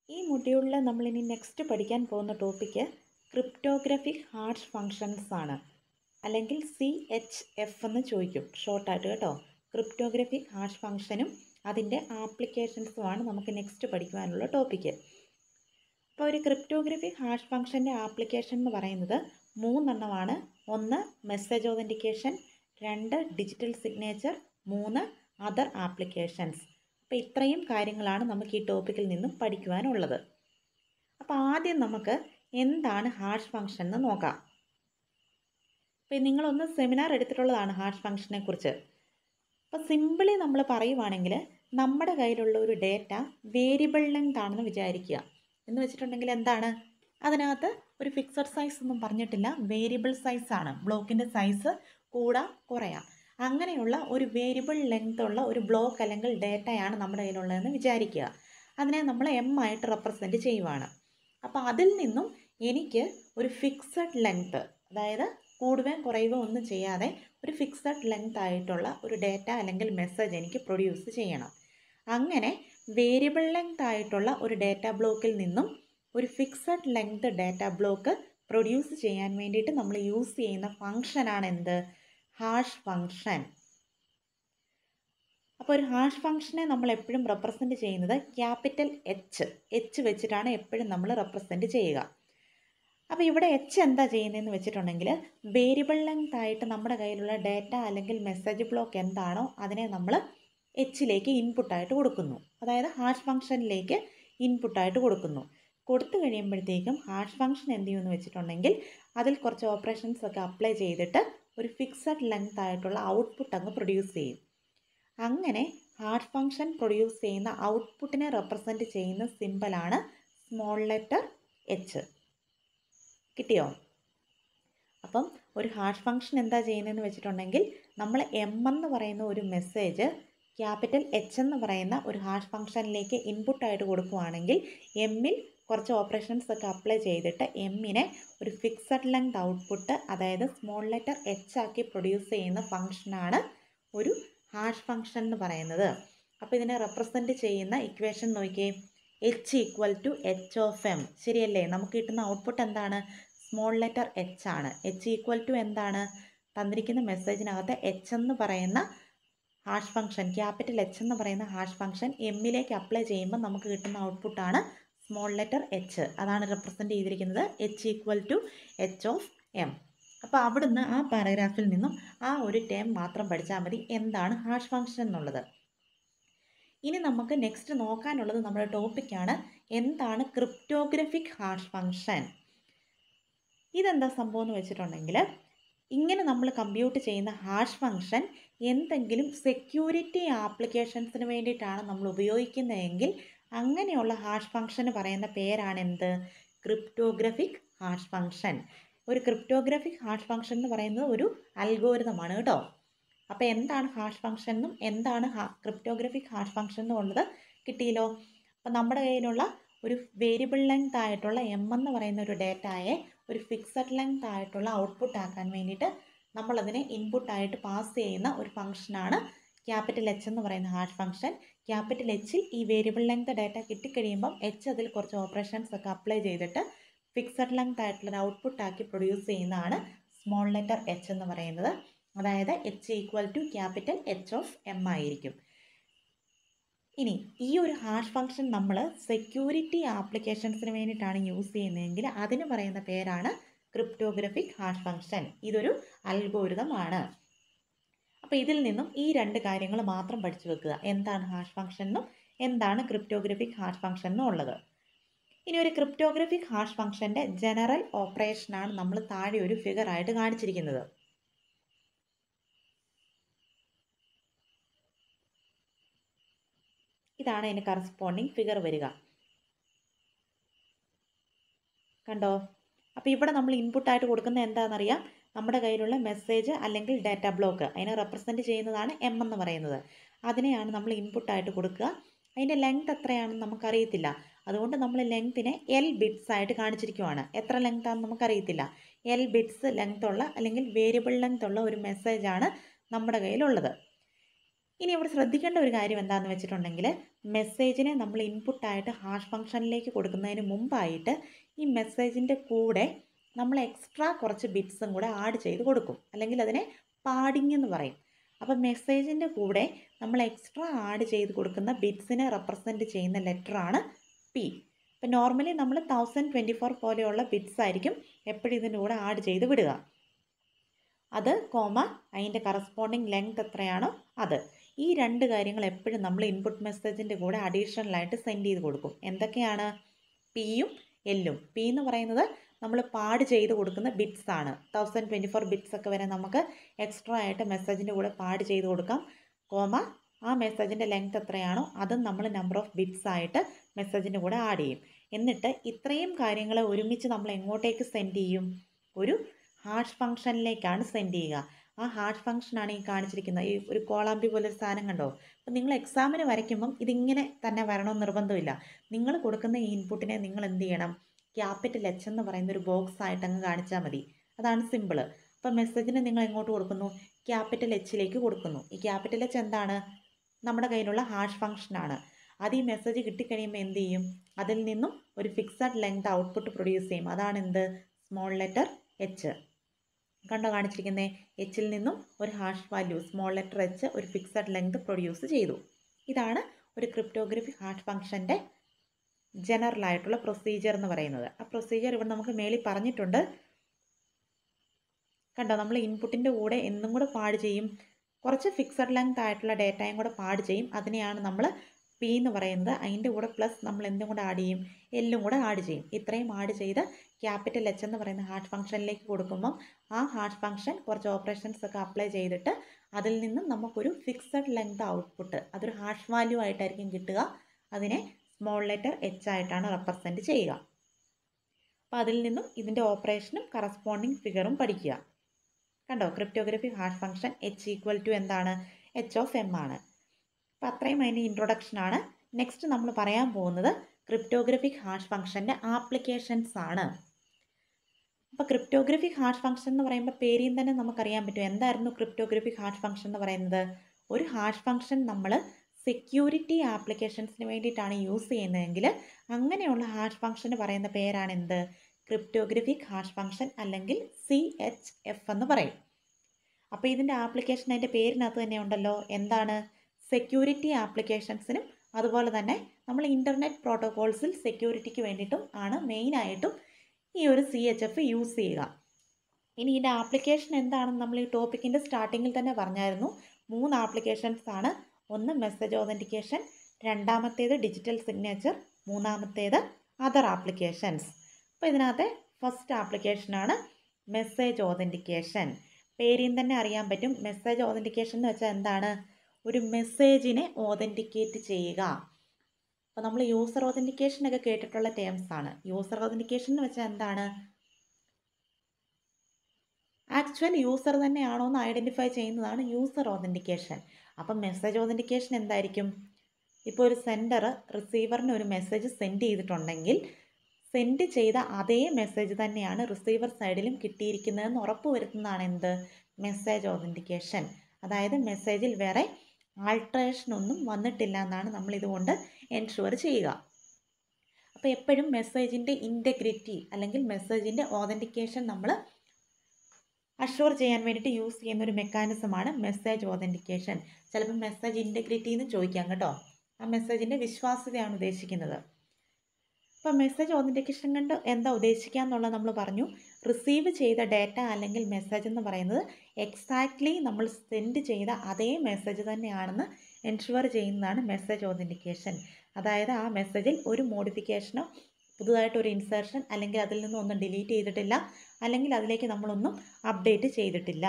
ഈ മൊഡ്യൂളിൽ നമ്മളിനി നെക്സ്റ്റ് പഠിക്കാൻ പോകുന്ന ടോപ്പിക്ക് ക്രിപ്റ്റോഗ്രഫിക് ഹാഷ് ഫങ്ഷൻസ് ആണ് അല്ലെങ്കിൽ സി എച്ച് എഫ് എന്ന് ചോദിക്കും ഷോർട്ടായിട്ട് കേട്ടോ ക്രിപ്റ്റോഗ്രഫിക് ഹാഷ് ഫങ്ഷനും അതിൻ്റെ ആപ്ലിക്കേഷൻസുമാണ് നമുക്ക് നെക്സ്റ്റ് പഠിക്കുവാനുള്ള ടോപ്പിക്ക് അപ്പോൾ ഒരു ക്രിപ്റ്റോഗ്രഫിക് ഹാഷ് ഫങ്ഷൻ്റെ ആപ്ലിക്കേഷൻ എന്ന് പറയുന്നത് മൂന്നെണ്ണമാണ് ഒന്ന് മെസ്സേജ് ഓതൻറ്റിക്കേഷൻ രണ്ട് ഡിജിറ്റൽ സിഗ്നേച്ചർ മൂന്ന് അതർ ആപ്ലിക്കേഷൻസ് അപ്പോൾ ഇത്രയും കാര്യങ്ങളാണ് നമുക്ക് ഈ ടോപ്പിക്കിൽ നിന്നും പഠിക്കുവാനുള്ളത് അപ്പോൾ ആദ്യം നമുക്ക് എന്താണ് ഹാഷ് ഫങ്ഷൻ എന്ന് നോക്കാം അപ്പോൾ നിങ്ങളൊന്ന് സെമിനാർ എടുത്തിട്ടുള്ളതാണ് ഹാഷ് ഫങ്ഷനെ കുറിച്ച് അപ്പോൾ സിമ്പിളി നമ്മൾ പറയുവാണെങ്കിൽ നമ്മുടെ കയ്യിലുള്ള ഒരു ഡേറ്റ വേരിയബിൾ ലെങ്ത് ആണെന്ന് വിചാരിക്കുക എന്ന് വെച്ചിട്ടുണ്ടെങ്കിൽ എന്താണ് അതിനകത്ത് ഒരു ഫിക്സഡ് സൈസ് ഒന്നും പറഞ്ഞിട്ടില്ല വേരിയബിൾ സൈസാണ് ബ്ലോക്കിൻ്റെ സൈസ് കൂടാ കുറയാം അങ്ങനെയുള്ള ഒരു വേരിയബിൾ ലെങ്ത് ഉള്ള ഒരു ബ്ലോക്ക് അല്ലെങ്കിൽ ഡേറ്റയാണ് നമ്മുടെ കയ്യിലുള്ളതെന്ന് വിചാരിക്കുക അതിനെ നമ്മൾ എം ആയിട്ട് റെപ്രസെൻറ്റ് ചെയ്യുവാണ് അപ്പോൾ അതിൽ നിന്നും എനിക്ക് ഒരു ഫിക്സഡ് ലെങ്ത് അതായത് കൂടുകയും കുറയുകയോ ഒന്നും ചെയ്യാതെ ഒരു ഫിക്സഡ് ലെങ്ത് ആയിട്ടുള്ള ഒരു ഡേറ്റ അല്ലെങ്കിൽ മെസ്സേജ് എനിക്ക് പ്രൊഡ്യൂസ് ചെയ്യണം അങ്ങനെ വേരിയബിൾ ലെങ്ത് ആയിട്ടുള്ള ഒരു ഡേറ്റ ബ്ലോക്കിൽ നിന്നും ഒരു fixed length data block produce ചെയ്യാൻ വേണ്ടിയിട്ട് നമ്മൾ യൂസ് ചെയ്യുന്ന ഫങ്ഷനാണ് എന്ത് ഹാഷ് ഫങ്ഷൻ അപ്പോൾ ഒരു ഹാഷ് ഫങ്ഷനെ നമ്മൾ എപ്പോഴും റെപ്രസെൻറ്റ് ചെയ്യുന്നത് ക്യാപിറ്റൽ എച്ച് എച്ച് വെച്ചിട്ടാണ് എപ്പോഴും നമ്മൾ റെപ്രസെൻറ്റ് ചെയ്യുക അപ്പോൾ ഇവിടെ എച്ച് എന്താ ചെയ്യുന്നതെന്ന് വെച്ചിട്ടുണ്ടെങ്കിൽ വേരിയബിൾ ലെങ്ത് ആയിട്ട് നമ്മുടെ കയ്യിലുള്ള ഡേറ്റ അല്ലെങ്കിൽ മെസ്സേജ് ബ്ലോക്ക് എന്താണോ അതിനെ നമ്മൾ എച്ചിലേക്ക് ഇൻപുട്ടായിട്ട് കൊടുക്കുന്നു അതായത് ഹാഷ് ഫങ്ഷനിലേക്ക് ഇൻപുട്ടായിട്ട് കൊടുക്കുന്നു കൊടുത്തു കഴിയുമ്പോഴത്തേക്കും ഹാഷ് ഫങ്ഷൻ എന്ത് ചെയ്യുമെന്ന് വെച്ചിട്ടുണ്ടെങ്കിൽ അതിൽ കുറച്ച് ഓപ്പറേഷൻസ് ഒക്കെ അപ്ലൈ ചെയ്തിട്ട് ഒരു ഫിക്സഡ് ലെങ്ത് ആയിട്ടുള്ള ഔട്ട്പുട്ട് അങ്ങ് പ്രൊഡ്യൂസ് ചെയ്യും അങ്ങനെ ഹാഷ് ഫങ്ഷൻ പ്രൊഡ്യൂസ് ചെയ്യുന്ന ഔട്ട്പുട്ടിനെ റെപ്രസെൻറ്റ് ചെയ്യുന്ന സിമ്പലാണ് സ്മോൾ ലെറ്റർ എച്ച് കിട്ടിയോ അപ്പം ഒരു ഹാഷ് ഫങ്ഷൻ എന്താ ചെയ്യുന്നതെന്ന് വെച്ചിട്ടുണ്ടെങ്കിൽ നമ്മൾ എം എന്ന് പറയുന്ന ഒരു മെസ്സേജ് ക്യാപിറ്റൽ എച്ച് എന്ന് പറയുന്ന ഒരു ഹാഷ് ഫങ്ഷനിലേക്ക് ഇൻപുട്ടായിട്ട് കൊടുക്കുകയാണെങ്കിൽ എമ്മിൽ കുറച്ച് ഓപ്പറേഷൻസ് ഒക്കെ അപ്ലൈ ചെയ്തിട്ട് എമ്മിനെ ഒരു ഫിക്സഡ് ലെങ്ത് ഔട്ട്പുട്ട് അതായത് സ്മോൾ ലെറ്റർ എച്ച് ആക്കി പ്രൊഡ്യൂസ് ചെയ്യുന്ന ഫങ്ഷനാണ് ഒരു ഹാഷ് ഫങ്ഷൻ എന്ന് പറയുന്നത് അപ്പോൾ ഇതിനെ റെപ്രസെൻറ്റ് ചെയ്യുന്ന ഇക്വേഷൻ നോക്കിയേ H equal to H of M ശരിയല്ലേ നമുക്ക് കിട്ടുന്ന ഔട്ട്പുട്ട് എന്താണ് സ്മോൾ ലെറ്റർ എച്ച് ആണ് എച്ച് ഈക്വൽ ടു എന്താണ് തന്നിരിക്കുന്ന മെസ്സേജിനകത്ത് എച്ച് എന്ന് പറയുന്ന ഹാഷ് ഫങ്ഷൻ ക്യാപിറ്റൽ എച്ച് എന്ന് പറയുന്ന ഹാഷ് ഫങ്ഷൻ എമ്മിലേക്ക് അപ്ലൈ ചെയ്യുമ്പോൾ നമുക്ക് കിട്ടുന്ന ഔട്ട്പുട്ടാണ് സ്മോൾ ലെറ്റർ എച്ച് അതാണ് റെപ്രസെൻറ്റ് ചെയ്തിരിക്കുന്നത് H equal to H of M അപ്പോൾ അവിടുന്ന് ആ പാരഗ്രാഫിൽ നിന്നും ആ ഒരു ടേം മാത്രം പഠിച്ചാൽ മതി എന്താണ് ഹാഷ് ഫങ്ഷൻ എന്നുള്ളത് ഇനി നമുക്ക് നെക്സ്റ്റ് നോക്കാനുള്ളത് നമ്മുടെ ടോപ്പിക്കാണ് എന്താണ് ക്രിപ്റ്റോഗ്രഫിക് ഹാഷ് ഫങ്ഷൻ ഇതെന്താ സംഭവം എന്ന് വെച്ചിട്ടുണ്ടെങ്കിൽ ഇങ്ങനെ നമ്മൾ കമ്പ്യൂട്ട് ചെയ്യുന്ന ഹാഷ് ഫങ്ഷൻ എന്തെങ്കിലും സെക്യൂരിറ്റി ആപ്ലിക്കേഷൻസിന് വേണ്ടിയിട്ടാണ് നമ്മൾ ഉപയോഗിക്കുന്നതെങ്കിൽ അങ്ങനെയുള്ള ഹാഷ് ഫങ്ഷന് പറയുന്ന പേരാണ് എന്ത് ക്രിപ്റ്റോഗ്രഫിക് ഹാഷ് ഫങ്ഷൻ ഒരു ക്രിപ്റ്റോഗ്രഫിക് ഹാഷ് ഫങ്ഷൻ എന്ന് പറയുന്നത് ഒരു അൽഗോരിതമാണ് കേട്ടോ അപ്പോൾ എന്താണ് ഹാഷ് ഫങ്ഷൻ എന്നും എന്താണ് ക്രിപ്റ്റോഗ്രഫിക് ഹാഷ് ഫങ്ഷൻ എന്നുള്ളത് കിട്ടിയല്ലോ അപ്പോൾ നമ്മുടെ കയ്യിലുള്ള ഒരു വേരിയബിൾ ലെങ്ത് ആയിട്ടുള്ള എം എന്ന് പറയുന്ന ഒരു ഡേറ്റയെ ഒരു ഫിക്സഡ് ലെങ്ത് ആയിട്ടുള്ള ഔട്ട്പുട്ട് ആക്കാൻ വേണ്ടിയിട്ട് നമ്മളതിനെ ഇൻപുട്ടായിട്ട് പാസ് ചെയ്യുന്ന ഒരു ഫംഗ്ഷനാണ് ക്യാപിറ്റൽ എച്ച് എന്ന് പറയുന്ന ഹാഷ് ഫംഗ്ഷൻ ക്യാപിറ്റൽ എച്ചിൽ ഈ വേരിയബിൾ ലെങ്ത് ഡേറ്റ കിട്ടിക്കഴിയുമ്പം എച്ച് അതിൽ കുറച്ച് ഓപ്പറേഷൻസ് ഒക്കെ അപ്ലൈ ചെയ്തിട്ട് ഫിക്സഡ് ലെങ്ത് ആയിട്ടുള്ള ഒരു ഔട്ട്പുട്ട് ആക്കി പ്രൊഡ്യൂസ് ചെയ്യുന്നതാണ് സ്മോൾ ലെറ്റർ എച്ച് എന്ന് പറയുന്നത് അതായത് H equal to capital H of M ആയിരിക്കും ഇനി ഈ ഒരു ഹാഷ് ഫങ്ഷൻ നമ്മൾ സെക്യൂരിറ്റി ആപ്ലിക്കേഷൻസിന് വേണ്ടിയിട്ടാണ് യൂസ് ചെയ്യുന്നതെങ്കിൽ അതിന് പറയുന്ന പേരാണ് ക്രിപ്റ്റോഗ്രഫിക് ഹാഷ് ഫങ്ഷൻ ഇതൊരു അൽഗോരിതമാണ് അപ്പോൾ ഇതിൽ നിന്നും ഈ രണ്ട് കാര്യങ്ങൾ മാത്രം പഠിച്ചു വെക്കുക എന്താണ് ഹാഷ് ഫങ്ഷൻ എന്നും എന്താണ് ക്രിപ്റ്റോഗ്രഫിക് ഹാഷ് ഫങ്ഷൻ എന്നും ഉള്ളത് ഇനി ഒരു ക്രിപ്റ്റോഗ്രഫിക് ഹാഷ് ഫങ്ഷൻ്റെ ജനറൽ ഓപ്പറേഷനാണ് നമ്മൾ താഴെ ഒരു ഫിഗർ ആയിട്ട് കാണിച്ചിരിക്കുന്നത് ഇതാണ് അതിന് കറസ്പോണ്ടിങ് ഫിഗർ വരിക കണ്ടോ അപ്പോൾ ഇവിടെ നമ്മൾ ഇൻപുട്ടായിട്ട് കൊടുക്കുന്നത് എന്താണെന്നറിയാം നമ്മുടെ കയ്യിലുള്ള മെസ്സേജ് അല്ലെങ്കിൽ ഡാറ്റ ബ്ലോക്ക് അതിനെ റെപ്രസെൻറ്റ് ചെയ്യുന്നതാണ് എം എന്ന് പറയുന്നത് അതിനെയാണ് നമ്മൾ ഇൻപുട്ടായിട്ട് കൊടുക്കുക അതിൻ്റെ ലെങ്ത് എത്രയാണെന്ന് നമുക്കറിയത്തില്ല അതുകൊണ്ട് നമ്മൾ ലെങ്ത്തിനെ എൽ ബിറ്റ്സ് ആയിട്ട് കാണിച്ചിരിക്കുവാണ് എത്ര ലെങ്ത് ആണെന്ന് നമുക്കറിയത്തില്ല എൽ ബിറ്റ്സ് ലെങ്ത് ഉള്ള അല്ലെങ്കിൽ വേരിയബിൾ ലെങ്ത് ഉള്ള ഒരു മെസ്സേജാണ് നമ്മുടെ കയ്യിലുള്ളത് ഇനി ഇവിടെ ശ്രദ്ധിക്കേണ്ട ഒരു കാര്യം എന്താണെന്ന് വെച്ചിട്ടുണ്ടെങ്കിൽ മെസ്സേജിനെ നമ്മൾ ഇൻപുട്ടായിട്ട് ഹാഷ് ഫംഗ്ഷനിലേക്ക് കൊടുക്കുന്നതിന് മുമ്പായിട്ട് ഈ മെസ്സേജിൻ്റെ കൂടെ നമ്മൾ എക്സ്ട്രാ കുറച്ച് ബിറ്റ്സും കൂടെ ആഡ് ചെയ്ത് കൊടുക്കും അല്ലെങ്കിൽ അതിനെ പാഡിങ് എന്ന് പറയും അപ്പം മെസ്സേജിൻ്റെ കൂടെ നമ്മൾ എക്സ്ട്രാ ആഡ് ചെയ്ത് കൊടുക്കുന്ന ബിറ്റ്സിനെ റെപ്രസെൻറ്റ് ചെയ്യുന്ന ലെറ്ററാണ് പി ഇപ്പം നോർമലി നമ്മൾ തൗസൻഡ് ട്വൻറ്റി ഫോർ പോലെയുള്ള ബിറ്റ്സ് ആയിരിക്കും എപ്പോഴും ഇതിൻ്റെ കൂടെ ആഡ് ചെയ്ത് വിടുക അത് കോമ അതിൻ്റെ കറസ്പോണ്ടിങ് ലെങ്ത് എത്രയാണോ അത് ഈ രണ്ട് കാര്യങ്ങൾ എപ്പോഴും നമ്മൾ ഇൻപുട്ട് മെസ്സേജിൻ്റെ കൂടെ അഡീഷണലായിട്ട് സെൻഡ് ചെയ്ത് കൊടുക്കും എന്തൊക്കെയാണ് പിയും എല്ലും പി എന്ന് പറയുന്നത് നമ്മൾ പാഡ് ചെയ്ത് കൊടുക്കുന്ന ബിറ്റ്സ് ആണ് തൗസൻഡ് ട്വൻറ്റി ഫോർ ബിറ്റ്സ് ഒക്കെ വരെ നമുക്ക് എക്സ്ട്രാ ആയിട്ട് മെസ്സേജിൻ്റെ കൂടെ പാഡ് ചെയ്ത് കൊടുക്കാം കോമ ആ മെസ്സേജിൻ്റെ ലെങ്ത് എത്രയാണോ അതും നമ്മൾ നമ്പർ ഓഫ് ബിറ്റ്സ് ആയിട്ട് മെസ്സേജിൻ്റെ കൂടെ ആഡ് ചെയ്യും എന്നിട്ട് ഇത്രയും കാര്യങ്ങൾ ഒരുമിച്ച് നമ്മൾ എങ്ങോട്ടേക്ക് സെൻഡ് ചെയ്യും ഒരു ഹാഷ് ഫംഗ്ഷനിലേക്കാണ് സെൻഡ് ചെയ്യുക ആ ഹാഷ് ഫംഗ്ഷനാണ് ഈ കാണിച്ചിരിക്കുന്നത് ഈ ഒരു കോളാമ്പി പോലെ ഒരു സാധനം കണ്ടോ അപ്പം നിങ്ങൾ എക്സാമിന് വരയ്ക്കുമ്പം ഇതിങ്ങനെ തന്നെ വരണമെന്ന് നിർബന്ധമില്ല നിങ്ങൾ കൊടുക്കുന്ന ഈ ഇൻപുട്ടിനെ നിങ്ങൾ എന്ത് ചെയ്യണം ക്യാപിറ്റൽ എച്ച് എന്ന് പറയുന്ന ഒരു ബോക്സ് ആയിട്ട് അങ്ങ് കാണിച്ചാൽ മതി അതാണ് സിമ്പിൾ അപ്പം മെസ്സേജിനെ നിങ്ങൾ എങ്ങോട്ട് കൊടുക്കുന്നു ക്യാപിറ്റൽ എച്ചിലേക്ക് കൊടുക്കുന്നു ഈ ക്യാപിറ്റൽ എച്ച് എന്താണ് നമ്മുടെ കയ്യിലുള്ള ഹാഷ് ഫംഗ്ഷനാണ് അത് ഈ മെസ്സേജ് കിട്ടിക്കഴിയുമ്പോൾ എന്ത് ചെയ്യും അതിൽ നിന്നും ഒരു ഫിക്സഡ് ലെങ്ത് ഔട്ട്പുട്ട് പ്രൊഡ്യൂസ് ചെയ്യും അതാണ് എന്ത് സ്മോൾ ലെറ്റർ എച്ച് കണ്ടോ കാണിച്ചിരിക്കുന്നത് എച്ചിൽ നിന്നും ഒരു hash value small letter H ഒരു ഫിക്സഡ് ലെങ്ത് പ്രൊഡ്യൂസ് ചെയ്തു ഇതാണ് ഒരു ക്രിപ്റ്റോഗ്രഫി ഹാഷ് ഫംഗ്ഷൻ്റെ ജനറൽ ആയിട്ടുള്ള പ്രൊസീജിയർ എന്ന് പറയുന്നത് ആ പ്രൊസീജിയർ ഇവിടെ നമുക്ക് മേളിൽ പറഞ്ഞിട്ടുണ്ട് കണ്ടോ നമ്മൾ ഇൻപുട്ടിൻ്റെ കൂടെ എന്നും കൂടെ പാഡ് ചെയ്യും കുറച്ച് ഫിക്സഡ് ലെങ്ത് ആയിട്ടുള്ള ഡേറ്റയും കൂടെ പാഡ് ചെയ്യും അതിനെയാണ് നമ്മൾ പി എന്ന് പറയുന്നത് അതിൻ്റെ കൂടെ പ്ലസ് നമ്മൾ എന്തും കൂടെ ആഡ് ചെയ്യും എല്ലും കൂടെ ആഡ് ചെയ്യും ഇത്രയും ആഡ് ചെയ്ത് ക്യാപിറ്റൽ എച്ച് എന്ന് പറയുന്ന ഹാഷ് ഫംഗ്ഷനിലേക്ക് കൊടുക്കുമ്പം ആ ഹാഷ് ഫംഗ്ഷൻ കുറച്ച് ഓപ്പറേഷൻസ് ഒക്കെ അപ്ലൈ ചെയ്തിട്ട് അതിൽ നിന്നും നമുക്കൊരു ഫിക്സഡ് ലെങ്ത് ഔട്ട്പുട്ട് അതൊരു ഹാഷ് വാല്യൂ ആയിട്ടായിരിക്കും കിട്ടുക അതിനെ സ്മോൾ ലെറ്റർ എച്ച് ആയിട്ടാണ് റെപ്രസെൻറ്റ് ചെയ്യുക അപ്പോൾ അതിൽ നിന്നും ഇതിൻ്റെ ഓപ്പറേഷനും കറസ്പോണ്ടിങ് ഫിഗറും പഠിക്കുക കണ്ടോ cryptography hash function H equal to എന്താണ് എച്ച് ഓഫ് എം ആണ് അപ്പോൾ അത്രയും അതിൻ്റെ ഇൻട്രൊഡക്ഷൻ ആണ് നെക്സ്റ്റ് നമ്മൾ പറയാൻ പോകുന്നത് ക്രിപ്റ്റോഗ്രഫിക് ഹാഷ് ഫംഗ്ഷൻ്റെ ആപ്ലിക്കേഷൻസ് ആണ് അപ്പോൾ ക്രിപ്റ്റോഗ്രഫിക് ഹാഷ് ഫംഗ്ഷൻ എന്ന് പറയുമ്പോൾ പേരിൽ തന്നെ നമുക്കറിയാൻ പറ്റും എന്തായിരുന്നു ക്രിപ്റ്റോഗ്രഫിക് ഹാഷ് ഫംഗ്ഷൻ എന്ന് പറയുന്നത് ഒരു ഹാഷ് ഫംഗ്ഷൻ നമ്മൾ സെക്യൂരിറ്റി ആപ്ലിക്കേഷൻസിന് വേണ്ടിയിട്ടാണ് യൂസ് ചെയ്യുന്നതെങ്കിൽ അങ്ങനെയുള്ള ഹാഷ് ഫംഗ്ഷന് പറയുന്ന പേരാണ് എന്ത് ക്രിപ്റ്റോഗ്രഫിക് ഹാഷ് ഫംഗ്ഷൻ അല്ലെങ്കിൽ സി എച്ച് എഫ് എന്ന് പറയും അപ്പോൾ ഇതിൻ്റെ ആപ്ലിക്കേഷൻ അതിൻ്റെ പേരിനകത്ത് തന്നെ ഉണ്ടല്ലോ എന്താണ് സെക്യൂരിറ്റി ആപ്ലിക്കേഷൻസിനും അതുപോലെ തന്നെ നമ്മൾ ഇൻ്റർനെറ്റ് പ്രോട്ടോകോൾസിൽ സെക്യൂരിറ്റിക്ക് വേണ്ടിയിട്ടും ആണ് മെയിനായിട്ടും ഈ ഒരു സി എച്ച് എഫ് യൂസ് ചെയ്യുക ഇനി ഇതിൻ്റെ ആപ്ലിക്കേഷൻ എന്താണെന്ന് നമ്മൾ ഈ ടോപ്പിക്കിൻ്റെ സ്റ്റാർട്ടിങ്ങിൽ തന്നെ പറഞ്ഞായിരുന്നു മൂന്ന് ആപ്ലിക്കേഷൻസ് ആണ് ഒന്ന് മെസ്സേജ് ഓതൻറ്റിക്കേഷൻ രണ്ടാമത്തേത് ഡിജിറ്റൽ സിഗ്നേച്ചർ മൂന്നാമത്തേത് അതർ ആപ്ലിക്കേഷൻസ് അപ്പോൾ ഇതിനകത്തെ ഫസ്റ്റ് ആപ്ലിക്കേഷനാണ് മെസ്സേജ് ഓതൻറ്റിക്കേഷൻ പേരിൽ തന്നെ അറിയാൻ പറ്റും മെസ്സേജ് ഓതൻറ്റിക്കേഷൻ എന്ന് വെച്ചാൽ എന്താണ് ഒരു മെസ്സേജിനെ ഓതൻറ്റിക്കേറ്റ് ചെയ്യുക അപ്പോൾ നമ്മൾ യൂസർ ഓതൻറ്റിക്കേഷൻ ഒക്കെ കേട്ടിട്ടുള്ള ടേംസ് ആണ് യൂസർ ഓതൻറ്റിക്കേഷൻ എന്ന് വെച്ചാൽ എന്താണ് ആക്ച്വൽ യൂസർ തന്നെയാണോ എന്ന് ഐഡൻറ്റിഫൈ ചെയ്യുന്നതാണ് യൂസർ ഓതൻറ്റിക്കേഷൻ അപ്പം മെസ്സേജ് ഓതൻറ്റിക്കേഷൻ എന്തായിരിക്കും ഇപ്പോൾ ഒരു സെൻഡർ റിസീവറിന് ഒരു മെസ്സേജ് സെൻഡ് ചെയ്തിട്ടുണ്ടെങ്കിൽ സെൻഡ് ചെയ്ത അതേ മെസ്സേജ് തന്നെയാണ് റിസീവർ സൈഡിലും കിട്ടിയിരിക്കുന്നതെന്ന് ഉറപ്പ് വരുത്തുന്നതാണ് എന്ത് മെസ്സേജ് ഓതൻറ്റിക്കേഷൻ അതായത് മെസ്സേജിൽ വേറെ ആൾട്രേഷൻ ഒന്നും വന്നിട്ടില്ല എന്നാണ് നമ്മൾ ഇതുകൊണ്ട് എൻഷുവർ ചെയ്യുക അപ്പോൾ എപ്പോഴും മെസ്സേജിൻ്റെ ഇൻറ്റഗ്രിറ്റി അല്ലെങ്കിൽ മെസ്സേജിൻ്റെ ഓതൻറ്റിക്കേഷൻ നമ്മൾ അഷ്യൂർ ചെയ്യാൻ വേണ്ടിയിട്ട് യൂസ് ചെയ്യുന്ന ഒരു മെക്കാനിസമാണ് മെസ്സേജ് ഓതൻറ്റിക്കേഷൻ ചിലപ്പോൾ മെസ്സേജ് ഇൻറ്റഗ്രിറ്റി എന്ന് ചോദിക്കാം കേട്ടോ ആ മെസ്സേജിൻ്റെ വിശ്വാസ്യതയാണ് ഉദ്ദേശിക്കുന്നത് അപ്പോൾ മെസ്സേജ് ഓതൻറ്റിക്കേഷൻ കൊണ്ട് എന്താ ഉദ്ദേശിക്കുക എന്നുള്ളത് നമ്മൾ പറഞ്ഞു റിസീവ് ചെയ്ത ഡേറ്റ അല്ലെങ്കിൽ മെസ്സേജ് എന്ന് പറയുന്നത് എക്സാക്ട്ലി നമ്മൾ സെൻഡ് ചെയ്ത അതേ മെസ്സേജ് തന്നെയാണെന്ന് എൻഷുവർ ചെയ്യുന്നതാണ് മെസ്സേജ് ഓതൻറ്റിക്കേഷൻ അതായത് ആ മെസ്സേജിൽ ഒരു മോഡിഫിക്കേഷനോ പുതുതായിട്ട് ഒരു ഇൻസേർഷൻ അല്ലെങ്കിൽ അതിൽ നിന്നും ഒന്നും ഡിലീറ്റ് ചെയ്തിട്ടില്ല അല്ലെങ്കിൽ അതിലേക്ക് നമ്മളൊന്നും അപ്ഡേറ്റ് ചെയ്തിട്ടില്ല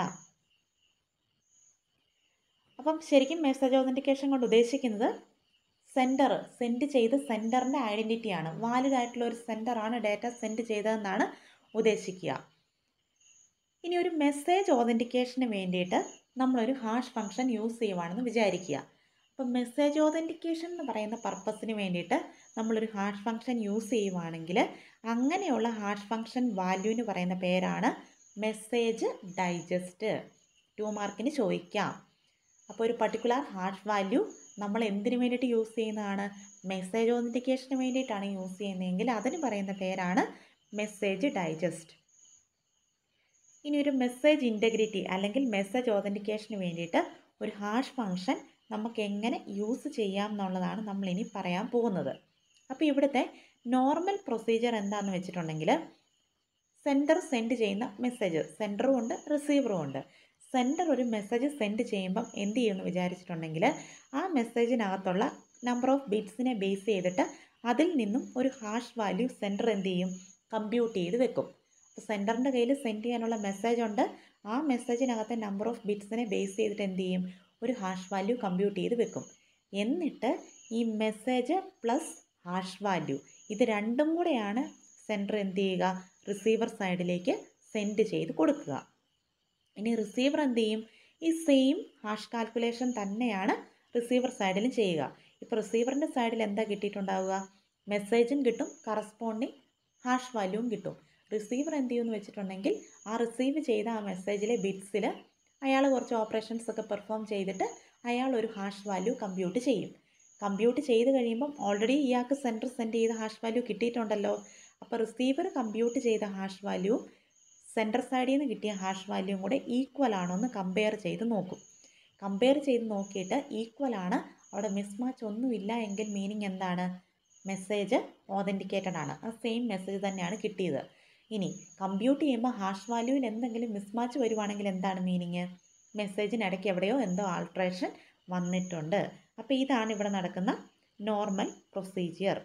അപ്പം ശരിക്കും മെസ്സേജ് ഓതൻറ്റിക്കേഷൻ കൊണ്ട് ഉദ്ദേശിക്കുന്നത് സെൻഡർ സെൻഡ് ചെയ്ത് സെൻഡറിൻ്റെ ഐഡൻറ്റിറ്റിയാണ് വാലിഡ് ആയിട്ടുള്ള ഒരു സെൻഡറാണ് ഡാറ്റ സെൻഡ് ചെയ്തതെന്നാണ് ഉദ്ദേശിക്കുക ഇനി ഒരു മെസ്സേജ് ഓതൻറ്റിക്കേഷന് വേണ്ടിയിട്ട് നമ്മളൊരു ഹാഷ് ഫംഗ്ഷൻ യൂസ് ചെയ്യുവാണെന്ന് വിചാരിക്കുക അപ്പം മെസ്സേജ് ഓതൻറ്റിക്കേഷൻ എന്ന് പറയുന്ന പർപ്പസിന് വേണ്ടിയിട്ട് നമ്മളൊരു ഹാഷ് ഫംഗ്ഷൻ യൂസ് ചെയ്യുവാണെങ്കിൽ അങ്ങനെയുള്ള ഹാഷ് ഫംഗ്ഷൻ വാല്യൂവിന് പറയുന്ന പേരാണ് മെസ്സേജ് ഡൈജസ്റ്റ് ടു മാർക്കിന് ചോദിക്കാം അപ്പോൾ ഒരു പർട്ടിക്കുലർ ഹാഷ് വാല്യൂ നമ്മൾ എന്തിനു വേണ്ടിയിട്ട് യൂസ് ചെയ്യുന്നതാണ് മെസ്സേജ് ഓതൻറ്റിക്കേഷന് വേണ്ടിയിട്ടാണ് യൂസ് ചെയ്യുന്നതെങ്കിൽ അതിന് പറയുന്ന പേരാണ് മെസ്സേജ് ഡൈജസ്റ്റ് ഇനി ഒരു മെസ്സേജ് ഇൻറ്റഗ്രിറ്റി അല്ലെങ്കിൽ മെസ്സേജ് ഓതൻറ്റിക്കേഷന് വേണ്ടിയിട്ട് ഒരു ഹാഷ് ഫങ്ഷൻ നമുക്ക് എങ്ങനെ യൂസ് ചെയ്യാം എന്നുള്ളതാണ് നമ്മളിനി പറയാൻ പോകുന്നത് അപ്പോൾ ഇവിടുത്തെ നോർമൽ പ്രൊസീജിയർ എന്താണെന്ന് വെച്ചിട്ടുണ്ടെങ്കിൽ സെൻറ്റർ സെൻഡ് ചെയ്യുന്ന മെസ്സേജ് സെൻറ്ററും ഉണ്ട് റിസീവറും ഉണ്ട് സെൻറ്റർ ഒരു മെസ്സേജ് സെൻഡ് ചെയ്യുമ്പം എന്ത് ചെയ്യുമെന്ന് വിചാരിച്ചിട്ടുണ്ടെങ്കിൽ ആ മെസ്സേജിനകത്തുള്ള നമ്പർ ഓഫ് ബിറ്റ്സിനെ ബേസ് ചെയ്തിട്ട് അതിൽ നിന്നും ഒരു ഹാഷ് വാല്യൂ സെൻറ്റർ എന്ത് ചെയ്യും കമ്പ്യൂട്ട് ചെയ്ത് വെക്കും അപ്പോൾ സെൻറ്ററിൻ്റെ കയ്യിൽ സെൻഡ് ചെയ്യാനുള്ള മെസ്സേജ് ഉണ്ട് ആ മെസ്സേജിനകത്തെ നമ്പർ ഓഫ് ബിറ്റ്സിനെ ബേസ് ചെയ്തിട്ട് എന്ത് ചെയ്യും ഒരു ഹാഷ് വാല്യൂ കമ്പ്യൂട്ട് ചെയ്ത് വെക്കും എന്നിട്ട് ഈ മെസ്സേജ് പ്ലസ് ഹാഷ് വാല്യൂ ഇത് രണ്ടും കൂടെയാണ് സെൻറ്റർ എന്ത് ചെയ്യുക റിസീവർ സൈഡിലേക്ക് സെൻഡ് ചെയ്ത് കൊടുക്കുക ഇനി റിസീവർ എന്ത് ചെയ്യും ഈ സെയിം ഹാഷ് കാൽക്കുലേഷൻ തന്നെയാണ് റിസീവർ സൈഡിലും ചെയ്യുക ഇപ്പോൾ റിസീവറിൻ്റെ സൈഡിൽ എന്താ കിട്ടിയിട്ടുണ്ടാവുക മെസ്സേജും കിട്ടും കറസ്പോണ്ടിങ് ഹാഷ് വാല്യൂവും കിട്ടും റിസീവർ എന്ത് ചെയ്യുമെന്ന് വെച്ചിട്ടുണ്ടെങ്കിൽ ആ റിസീവ് ചെയ്ത ആ മെസ്സേജിലെ ബിറ്റ്സിൽ അയാൾ കുറച്ച് ഓപ്പറേഷൻസ് ഒക്കെ പെർഫോം ചെയ്തിട്ട് അയാൾ ഒരു ഹാഷ് വാല്യൂ കമ്പ്യൂട്ട് ചെയ്യും കമ്പ്യൂട്ട് ചെയ്ത് കഴിയുമ്പം ഓൾറെഡി ഇയാൾക്ക് സെൻറ്റർ സെൻഡ് ചെയ്ത ഹാഷ് വാല്യൂ കിട്ടിയിട്ടുണ്ടല്ലോ അപ്പോൾ റിസീവർ കമ്പ്യൂട്ട് ചെയ്ത ഹാഷ് വാല്യൂ സെൻറ്റർ സൈഡിൽ നിന്ന് കിട്ടിയ ഹാഷ് വാല്യൂവും കൂടെ ഈക്വൽ ആണോ എന്ന് കമ്പയർ ചെയ്ത് നോക്കും കമ്പയർ ചെയ്ത് നോക്കിയിട്ട് ഈക്വൽ ആണ് അവിടെ മിസ്മാച്ച് ഒന്നുമില്ല എങ്കിൽ മീനിങ് എന്താണ് മെസ്സേജ് ഓതൻറ്റിക്കേറ്റഡ് ആണ് ആ സെയിം മെസ്സേജ് തന്നെയാണ് കിട്ടിയത് ഇനി കമ്പ്യൂട്ട് ചെയ്യുമ്പോൾ ഹാഷ് വാല്യൂവിൽ എന്തെങ്കിലും മിസ്മാച്ച് വരുവാണെങ്കിൽ എന്താണ് മീനിങ് മെസ്സേജിനിടയ്ക്ക് എവിടെയോ എന്തോ ആൾട്രേഷൻ വന്നിട്ടുണ്ട് അപ്പോൾ ഇതാണ് ഇവിടെ നടക്കുന്ന നോർമൽ പ്രൊസീജിയർ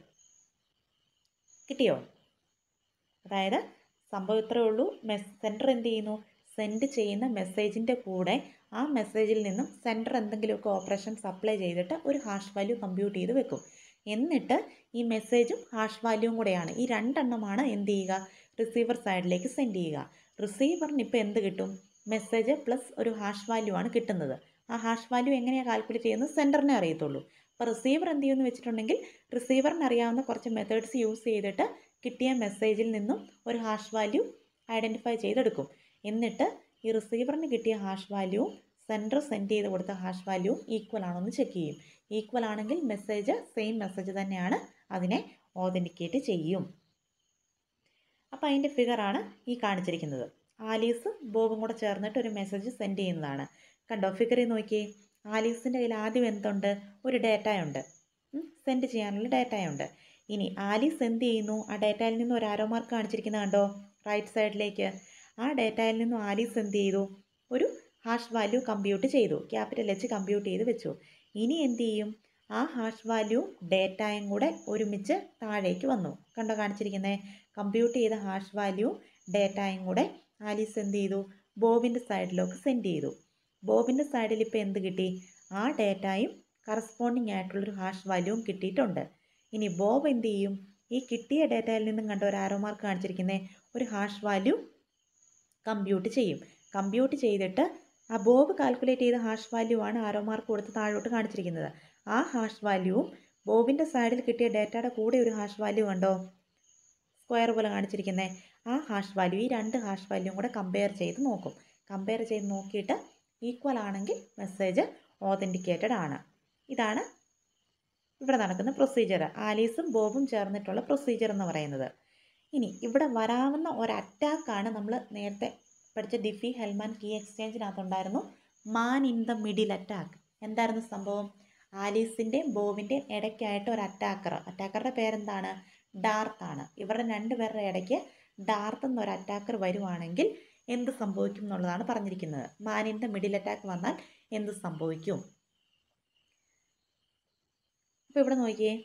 കിട്ടിയോ അതായത് സംഭവം ഇത്രയേ ഉള്ളൂ മെസ് സെൻറ്റർ എന്ത് ചെയ്യുന്നു സെൻഡ് ചെയ്യുന്ന മെസ്സേജിൻ്റെ കൂടെ ആ മെസ്സേജിൽ നിന്നും സെൻറ്റർ എന്തെങ്കിലുമൊക്കെ ഓപ്പറേഷൻ സപ്ലൈ ചെയ്തിട്ട് ഒരു ഹാഷ് വാല്യൂ കമ്പ്യൂട്ട് ചെയ്ത് വെക്കും എന്നിട്ട് ഈ മെസ്സേജും ഹാഷ് വാല്യൂവും കൂടെയാണ് ഈ രണ്ടെണ്ണമാണ് എന്ത് ചെയ്യുക റിസീവർ സൈഡിലേക്ക് സെൻഡ് ചെയ്യുക റിസീവറിന് ഇപ്പോൾ എന്ത് കിട്ടും മെസ്സേജ് പ്ലസ് ഒരു ഹാഷ് വാല്യൂ ആണ് കിട്ടുന്നത് ആ ഹാഷ് വാല്യൂ എങ്ങനെയാണ് കാൽക്കുലേറ്റ് ചെയ്യുന്നത് സെൻറ്ററിനെ അറിയത്തുള്ളൂ അപ്പോൾ റിസീവർ എന്ത് ചെയ്യുമെന്ന് വെച്ചിട്ടുണ്ടെങ്കിൽ റിസീവറിന് അറിയാവുന്ന കുറച്ച് മെത്തേഡ്സ് യൂസ് ചെയ്തിട്ട് കിട്ടിയ മെസ്സേജിൽ നിന്നും ഒരു ഹാഷ് വാല്യൂ ഐഡൻറ്റിഫൈ ചെയ്തെടുക്കും എന്നിട്ട് ഈ റിസീവറിന് കിട്ടിയ ഹാഷ് വാല്യൂവും സെൻറ്റർ സെൻഡ് ചെയ്ത് കൊടുത്ത ഹാഷ് വാല്യൂവും ഈക്വൽ ആണോ എന്ന് ചെക്ക് ചെയ്യും ഈക്വൽ ആണെങ്കിൽ മെസ്സേജ് സെയിം മെസ്സേജ് തന്നെയാണ് അതിനെ ഓതൻറ്റിക്കേറ്റ് ചെയ്യും അപ്പോൾ അതിൻ്റെ ഫിഗറാണ് ഈ കാണിച്ചിരിക്കുന്നത് ആലീസും ബോബും കൂടെ ചേർന്നിട്ട് ഒരു മെസ്സേജ് സെൻഡ് ചെയ്യുന്നതാണ് കണ്ടോ ഫിഗറിൽ നോക്കിയേ ആലീസിൻ്റെ കയ്യിൽ ആദ്യം എന്തുണ്ട് ഒരു ഡേറ്റയുണ്ട് സെൻഡ് ചെയ്യാനുള്ള ഡേറ്റയുണ്ട് ഇനി ആലീസ് എന്ത് ചെയ്യുന്നു ആ ഡേറ്റയിൽ നിന്ന് ഒരു ആരോ മാർക്ക് കാണിച്ചിരിക്കുന്നത് കണ്ടോ റൈറ്റ് സൈഡിലേക്ക് ആ ഡേറ്റയിൽ നിന്നും ആലീസ് എന്ത് ചെയ്തു ഒരു ഹാഷ് വാല്യൂ കമ്പ്യൂട്ട് ചെയ്തു ക്യാപിറ്റൽ എച്ച് കമ്പ്യൂട്ട് ചെയ്ത് വെച്ചു ഇനി എന്ത് ചെയ്യും ആ ഹാഷ് വാല്യൂ ഡേറ്റയും കൂടെ ഒരുമിച്ച് താഴേക്ക് വന്നു കണ്ടോ കാണിച്ചിരിക്കുന്നത് കമ്പ്യൂട്ട് ചെയ്ത ഹാഷ് വാല്യൂ ഡേറ്റയും കൂടെ ആലീസ് എന്ത് ചെയ്തു ബോബിൻ്റെ സൈഡിലേക്ക് സെൻഡ് ചെയ്തു ബോബിൻ്റെ സൈഡിൽ ഇപ്പോൾ എന്ത് കിട്ടി ആ ഡേറ്റയും കറസ്പോണ്ടിങ് ആയിട്ടുള്ളൊരു ഹാഷ് വാല്യൂവും കിട്ടിയിട്ടുണ്ട് ഇനി ബോബ് എന്ത് ചെയ്യും ഈ കിട്ടിയ ഡേറ്റയിൽ നിന്നും കണ്ട ഒരു ആരോ മാർക്ക് കാണിച്ചിരിക്കുന്നത് ഒരു ഹാഷ് വാല്യൂ കമ്പ്യൂട്ട് ചെയ്യും കമ്പ്യൂട്ട് ചെയ്തിട്ട് ആ ബോബ് കാൽക്കുലേറ്റ് ചെയ്ത ഹാഷ് വാല്യൂ ആണ് ആരോ മാർക്ക് കൊടുത്ത് താഴോട്ട് കാണിച്ചിരിക്കുന്നത് ആ ഹാഷ് വാല്യൂവും ബോബിൻ്റെ സൈഡിൽ കിട്ടിയ ഡേറ്റയുടെ കൂടെ ഒരു ഹാഷ് വാല്യൂ കണ്ടോ സ്ക്വയർ പോലെ കാണിച്ചിരിക്കുന്നത് ആ ഹാഷ് വാല്യൂ ഈ രണ്ട് ഹാഷ് വാല്യൂവും കൂടെ കമ്പയർ ചെയ്ത് നോക്കും കമ്പയർ ചെയ്ത് നോക്കിയിട്ട് ഈക്വൽ ആണെങ്കിൽ മെസ്സേജ് ഓതൻറ്റിക്കേറ്റഡ് ആണ് ഇതാണ് ഇവിടെ നടക്കുന്ന പ്രൊസീജിയർ ആലീസും ബോബും ചേർന്നിട്ടുള്ള പ്രൊസീജിയർ എന്ന് പറയുന്നത് ഇനി ഇവിടെ വരാവുന്ന ഒരു അറ്റാക്കാണ് നമ്മൾ നേരത്തെ പഠിച്ച ഡിഫി ഹെൽമാൻ കീ എക്സ്ചേഞ്ചിനകത്തുണ്ടായിരുന്നു man in the middle attack എന്തായിരുന്നു സംഭവം ആലീസിൻ്റെയും ബോബിൻ്റെയും ഇടയ്ക്കായിട്ട് ഒരു അറ്റാക്കർ അറ്റാക്കറുടെ പേരെന്താണ് ഡാർത്ത് ആണ് ഇവരുടെ രണ്ടുപേരുടെ ഇടയ്ക്ക് ഡാർത്ത് എന്നൊരു അറ്റാക്കർ വരുവാണെങ്കിൽ എന്ത് സംഭവിക്കും എന്നുള്ളതാണ് പറഞ്ഞിരിക്കുന്നത് man in the middle attack വന്നാൽ എന്ത് സംഭവിക്കും അപ്പോൾ ഇവിടെ നോക്കിയേ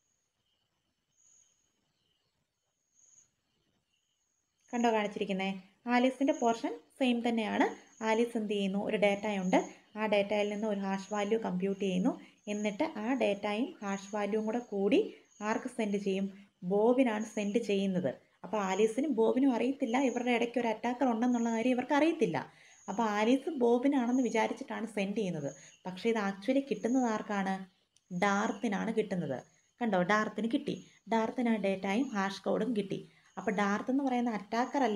കണ്ടോ കാണിച്ചിരിക്കുന്നത് ആലീസിൻ്റെ പോർഷൻ സെയിം തന്നെയാണ് ആലീസ് എന്ത് ചെയ്യുന്നു ഒരു ഡേറ്റയുണ്ട് ആ ഡേറ്റയിൽ നിന്ന് ഒരു ഹാഷ് വാല്യൂ കമ്പ്യൂട്ട് ചെയ്യുന്നു എന്നിട്ട് ആ ഡേറ്റയും ഹാഷ് വാല്യൂവും കൂടെ കൂടി ആർക്ക് സെൻഡ് ചെയ്യും ബോബിനാണ് സെൻഡ് ചെയ്യുന്നത് അപ്പോൾ ആലീസിനും ബോബിനും അറിയത്തില്ല ഇവരുടെ ഇടയ്ക്ക് ഒരു അറ്റാക്കർ ഉണ്ടെന്നുള്ള കാര്യം ഇവർക്ക് അറിയത്തില്ല അപ്പോൾ ആലീസ് ബോബിനാണെന്ന് വിചാരിച്ചിട്ടാണ് സെൻഡ് ചെയ്യുന്നത് പക്ഷേ ഇത് ആക്ച്വലി കിട്ടുന്നത് ആർക്കാണ് ഡാർത്തിനാണ് കിട്ടുന്നത് കണ്ടോ ഡാർത്തിന് കിട്ടി ഡാർത്തിന് ആ ഡേറ്റയും ഹാഷ് കോഡും കിട്ടി അപ്പോൾ ഡാർത്ത് എന്ന് പറയുന്ന അറ്റാക്കർ അല്ലേ